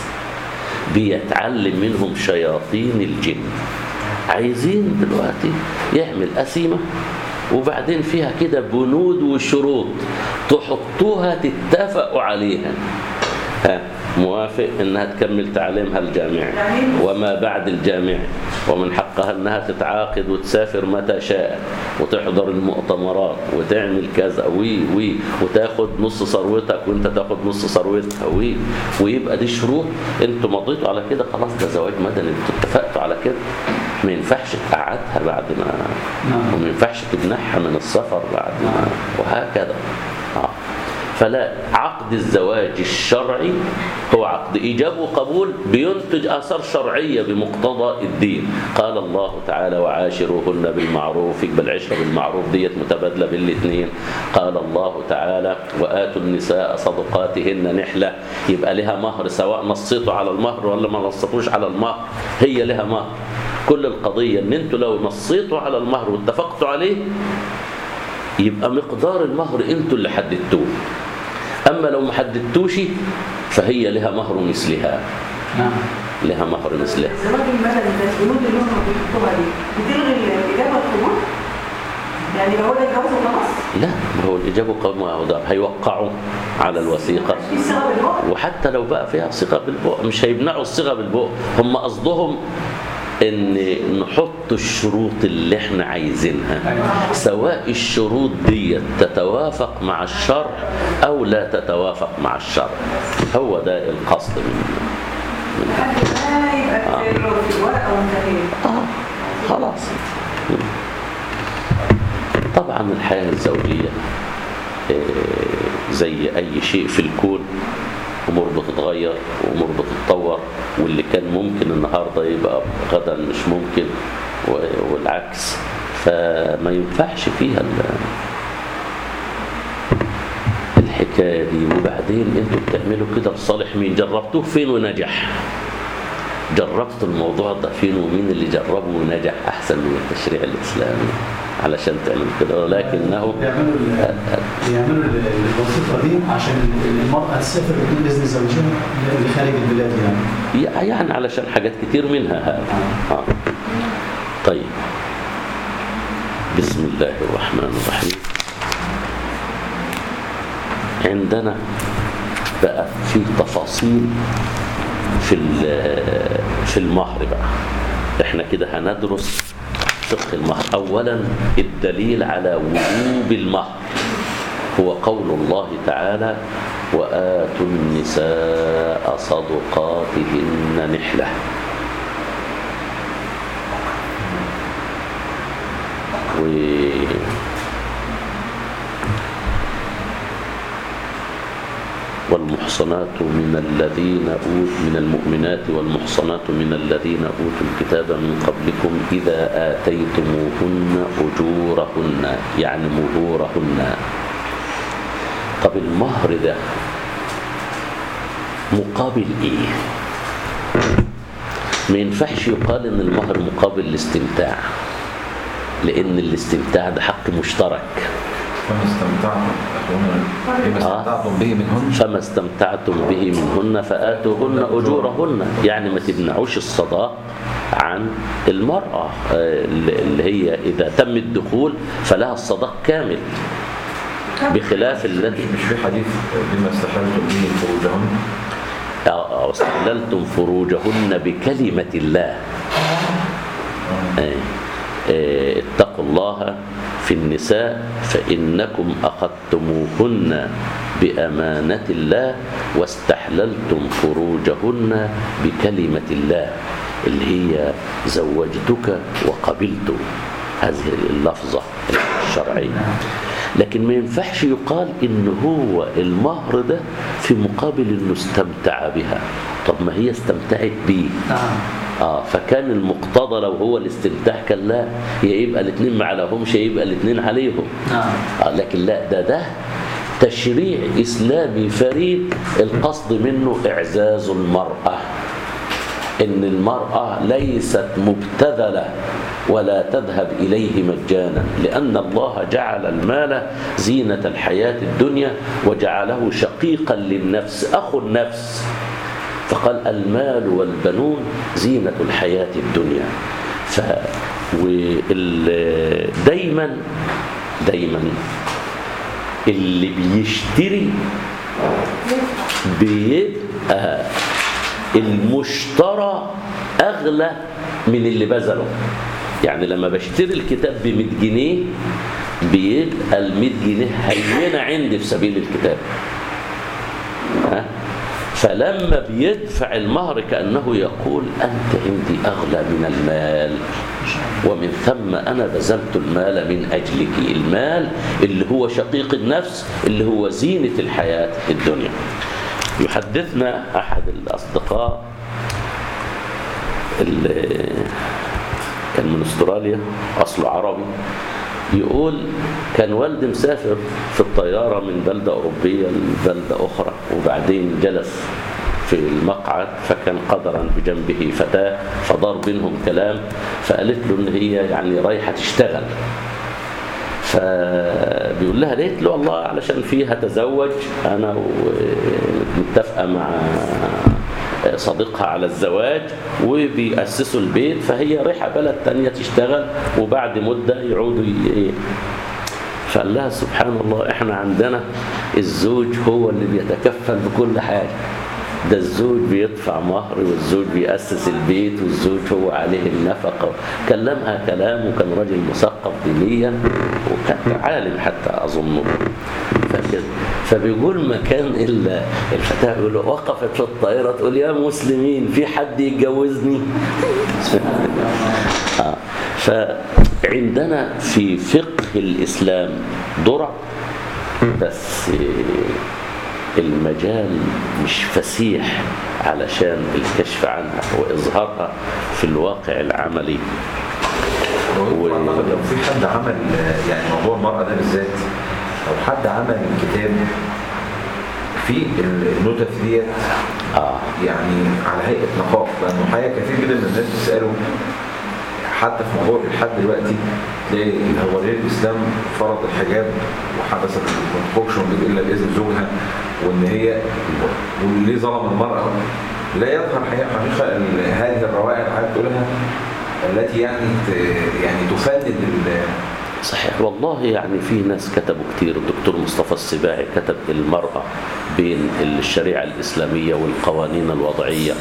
بيتعلم منهم شياطين الجن عايزين دلوقتي يعمل قسيمه وبعدين فيها كده بنود وشروط تحطوها تتفقوا عليها ها موافق انها تكمل تعليمها الجامعي وما بعد الجامعي ومن حقها انها تتعاقد وتسافر متى شاء وتحضر المؤتمرات وتعمل كذا وي وي وتاخد نص ثروتك وانت تاخد نص ثروتها وي ويبقى دي شروط انتوا مضيتوا على كده خلاص ده زواج مدني انتوا اتفقتوا على كده ما ينفعش تقعدها بعد ما نعم. وما ينفعش تمنحها من السفر بعد ما وهكذا آه. فلا عقد الزواج الشرعي هو عقد إيجاب وقبول بينتج آثار شرعية بمقتضى الدين قال الله تعالى وعاشروهن بالمعروف يبقى العشرة بالمعروف ديت متبادلة بالاثنين قال الله تعالى وآتوا النساء صدقاتهن نحلة يبقى لها مهر سواء نصيتوا على المهر ولا ما نصتوش على المهر هي لها مهر كل القضية ان انتوا لو نصيتوا على المهر واتفقتوا عليه يبقى مقدار المهر انتوا اللي حددتوه اما لو ما حددتوش فهي لها مهر مثلها نعم لها مهر مثلها الزواج المدني ده البنود اللي هم بيحطوها دي بتلغي الإجابة والقبول؟ يعني لو ده الجواز وخلاص لا ما هو الاجابه قوم هدى هيوقعوا على الوثيقه في صيغة بالوقت وحتى لو بقى فيها صيغه بالبؤ مش هيمنعوا الصيغه بالبؤ هم قصدهم ان نحط الشروط اللي احنا عايزينها سواء الشروط دي تتوافق مع الشرع او لا تتوافق مع الشرع هو ده القصد من لحد ما يبقى في في الورقة وانتهينا اه خلاص طبعا الحياة الزوجية آه، زي أي شيء في الكون أمور بتتغير وأمور بتتطور واللي كان ممكن النهاردة يبقى غدا مش ممكن و- والعكس فما ينفعش فيها ال- الحكاية دي وبعدين انتوا بتعملوا كده لصالح مين جربتوه فين ونجح جربت الموضوع ده فين ومين اللي جربه ونجح احسن من التشريع الاسلامي علشان تعمل كده ولكنه بيعملوا ال- بيعملوا ال- الوظيفه دي عشان المراه تسافر بدون اذن زوجها لخارج البلاد يعني يعني علشان حاجات كتير منها هذا آه. طيب بسم الله الرحمن الرحيم عندنا بقى في تفاصيل في ال- في المهر بقى احنا كده هندرس فقه المهر اولا الدليل على وجوب المهر هو قول الله تعالى وآتوا النساء صدقاتهن نحلة و والمحصنات من الذين أوت من المؤمنات والمحصنات من الذين أوتوا الكتاب من قبلكم إذا آتيتموهن أجورهن يعني مهورهن طب المهر ده مقابل إيه؟ ما ينفعش يقال إن المهر مقابل الاستمتاع لأن الاستمتاع ده حق مشترك فما استمتعتم أخونا بما آه. استمتعتم به منهن فما استمتعتم به منهن فآتوهن أجورهن يعني ما تمنعوش الصداق عن المرأة آه، اللي هي إذا تم الدخول فلها الصداق كامل بخلاف مش التي مش في حديث بما استحللتم به فروجهن أو استحللتم فروجهن بكلمة الله آه، آه، اتقوا الله في النساء فإنكم أخذتموهن بأمانة الله واستحللتم فروجهن بكلمة الله اللي هي زوجتك وقبلت هذه اللفظة الشرعية لكن ما ينفعش يقال إن هو المهر ده في مقابل إنه استمتع بها طب ما هي استمتعت بيه نعم اه فكان المقتضى لو هو الاستمتاع كان لا يا يبقى الاثنين ما عليهمش يا يبقى الاثنين عليهم نعم آه لكن لا ده ده تشريع اسلامي فريد القصد منه اعزاز المراه ان المراه ليست مبتذله ولا تذهب اليه مجانا لان الله جعل المال زينه الحياه الدنيا وجعله شقيقا للنفس اخو النفس فقال المال والبنون زينة الحياة الدنيا ف وال... دايما دايما اللي بيشتري بيبقى المشترى أغلى من اللي بذله يعني لما بشتري الكتاب ب 100 جنيه بيبقى ال 100 جنيه هينة عندي في سبيل الكتاب ها؟ فلما بيدفع المهر كأنه يقول أنت عندي أغلى من المال ومن ثم أنا بذلت المال من أجلك المال اللي هو شقيق النفس اللي هو زينة الحياة الدنيا يحدثنا أحد الأصدقاء اللي كان من استراليا أصله عربي يقول كان والدي مسافر في الطيارة من بلدة أوروبية لبلدة أخرى وبعدين جلس في المقعد فكان قدرا بجنبه فتاة فدار بينهم كلام فقالت له إن هي يعني رايحة تشتغل فبيقول لها ليه؟ له والله علشان فيها تزوج أنا ومتفقة مع صديقها على الزواج وبيأسسوا البيت فهي رايحة بلد تانية تشتغل وبعد مدة يعودوا ي- فقال لها سبحان الله احنا عندنا الزوج هو اللي بيتكفل بكل حاجة ده الزوج بيدفع مهر والزوج بيأسس البيت والزوج هو عليه النفقة كلمها كلام وكان راجل مثقف دينيا وكان عالم حتى أظن فكده فبيقول ما كان إلا الفتاة يقول له وقفت في الطائرة تقول يا مسلمين في حد يتجوزني آه. فعندنا في فقه الإسلام درع بس المجال مش فسيح علشان الكشف عنها وإظهارها في الواقع العملي و- أعتقد لو في حد عمل آه، يعني موضوع المرأة ده بالذات لو حد عمل كتاب في النوتة ديت آه يعني على هيئة نقاط لأنه حقيقة كثير جدا من الناس بتسأله حتى في موضوع الإلحاد دلوقتي تلاقي هو ليه الإسلام فرض الحجاب وحبس ما تخرجش من البيت إلا بإذن زوجها وإن هي وليه ظلم المرأة لا يظهر حقيقة حقيقة ال- هذه الروائع اللي حضرتك بتقولها التي يعني ت- يعني تفند ال- صحيح والله يعني في ناس كتبوا كتير الدكتور مصطفى السباعي كتب المرأة بين الشريعة الإسلامية والقوانين الوضعية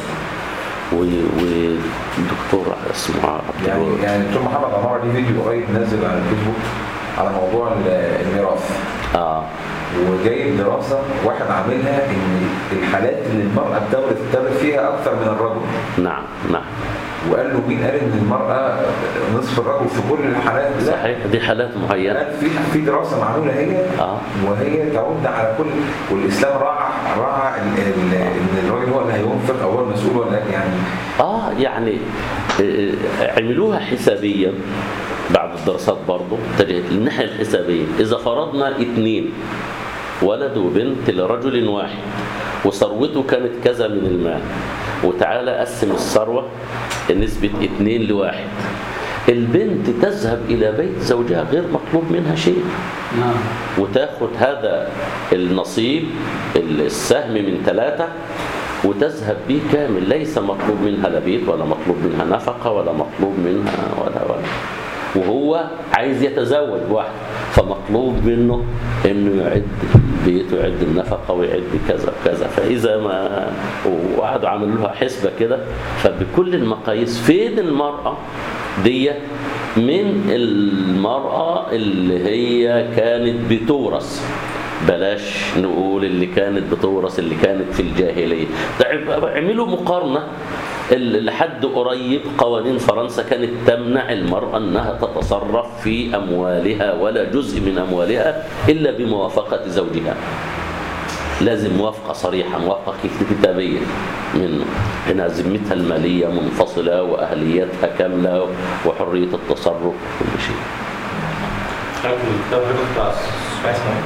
و- ودكتور اسمه عبد يعني الوهاب يعني دكتور محمد عمار ليه فيديو قريب نازل على الفيسبوك على موضوع ال- الميراث آه وجايب دراسة واحد عاملها ان الحالات اللي المرأة بتورث بتورث فيها اكثر من الرجل نعم نعم وقال له مين قال ان المرأة نصف الرجل في كل الحالات لا صحيح دي حالات معينة قال في في دراسة معمولة هي آه. وهي تعود على كل والاسلام راعى راعى ال- ال- ان الراجل هو اللي هينفق او هو المسؤول ولا يعني آه يعني آه، عملوها حسابيا بعد الدراسات برضه اتجهت للناحية الحسابية إذا فرضنا اثنين ولد وبنت لرجل واحد وثروته كانت كذا من المال وتعالى قسم الثروة نسبة اثنين لواحد البنت تذهب إلى بيت زوجها غير مطلوب منها شيء نعم وتاخد هذا النصيب السهم من ثلاثة وتذهب به كامل ليس مطلوب منها لا بيت ولا مطلوب منها نفقة ولا مطلوب منها ولا ولا وهو عايز يتزوج واحد فمطلوب منه انه يعد البيت ويعد النفقة ويعد كذا وكذا فإذا ما وقعدوا عملوا لها حسبة كده فبكل المقاييس فين المرأة ديت من المرأة اللي هي كانت بتورث بلاش نقول اللي كانت بتورث اللي كانت في الجاهلية طيب اعملوا مقارنة ال- لحد قريب قوانين فرنسا كانت تمنع المرأة أنها تتصرف في أموالها ولا جزء من أموالها إلا بموافقة زوجها لازم موافقة صريحة موافقة كتابية منه هنا ذمتها المالية منفصلة وأهليتها كاملة وحرية التصرف وكل شيء فاكر الكتاب اللي بتاع اسمه ايه؟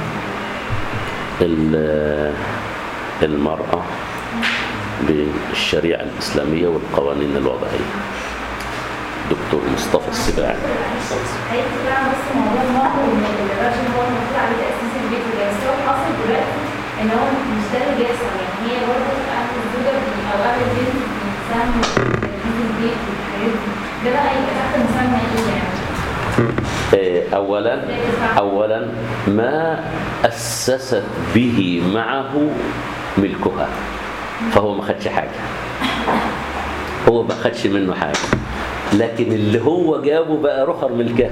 ال- المرأة بالشريعة الإسلامية والقوانين الوضعية دكتور مصطفى السباعي هيجي بقى بس موضوع المهر وان الراجل هو المفروض عليه تاسيس البيت وكده بس هو حاصل دلوقتي ان هو مش ده اللي بيحصل يعني هي برضه اهل الزوجه بي- او اهل البنت بيساهموا في تجهيز البيت والحاجات دي ده بقى يبقى تحت مسمى ايه يعني؟ آه، أولا أولا ما أسست به معه ملكها فهو ما خدش حاجة هو ما خدش منه حاجة لكن اللي هو جابه بقى رخر ملكها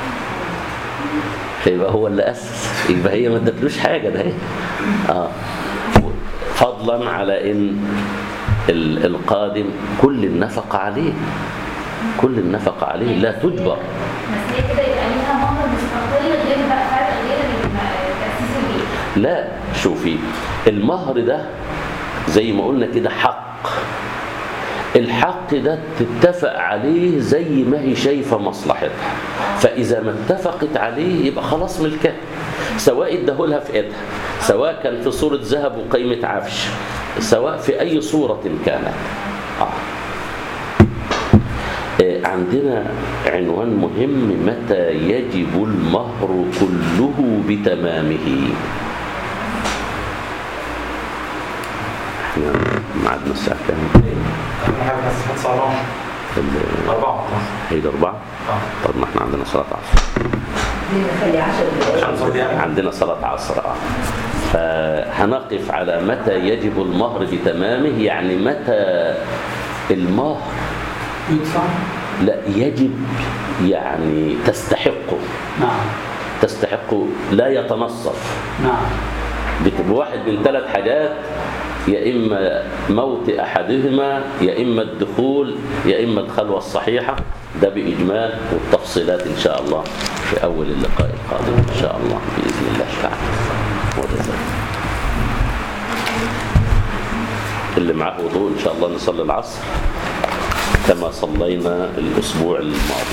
فيبقى هو اللي أسس يبقى هي ما ادتلوش حاجة ده هي آه. فضلا على إن ال- القادم كل النفقة عليه كل النفقة عليه لا تجبر بس هي كده يبقى ليها مهر مستقل غير بقى فرق غير الم- تاسيس البيت لا شوفي المهر ده زي ما قلنا كده حق الحق ده تتفق عليه زي ما هي شايفة مصلحتها فإذا ما اتفقت عليه يبقى خلاص ملكها سواء اداهولها في ايدها سواء كان في صورة ذهب وقيمة عفش سواء في أي صورة كانت آه. آه، عندنا عنوان مهم متى يجب المهر كله بتمامه احنا ميعادنا الساعة كام؟ اهم حاجه بس هات صعبان ال- اربعه هي أربعة؟ اه طب ما احنا عندنا صلاة عصر دي نخلي 10 دقايق عشان صوت يعني عندنا صلاة عصر اه فهنقف على متى يجب المهر بتمامه يعني متى المهر يدفع لا يجب يعني تستحقه نعم تستحقه لا يتنصف نعم بتبقى واحد من ثلاث حاجات يا إما موت أحدهما يا إما الدخول يا إما الخلوة الصحيحة ده بإجمال والتفصيلات إن شاء الله في أول اللقاء القادم إن شاء الله بإذن الله تعالى وجزاك اللي معاه وضوء إن شاء الله نصلي العصر كما صلينا الأسبوع الماضي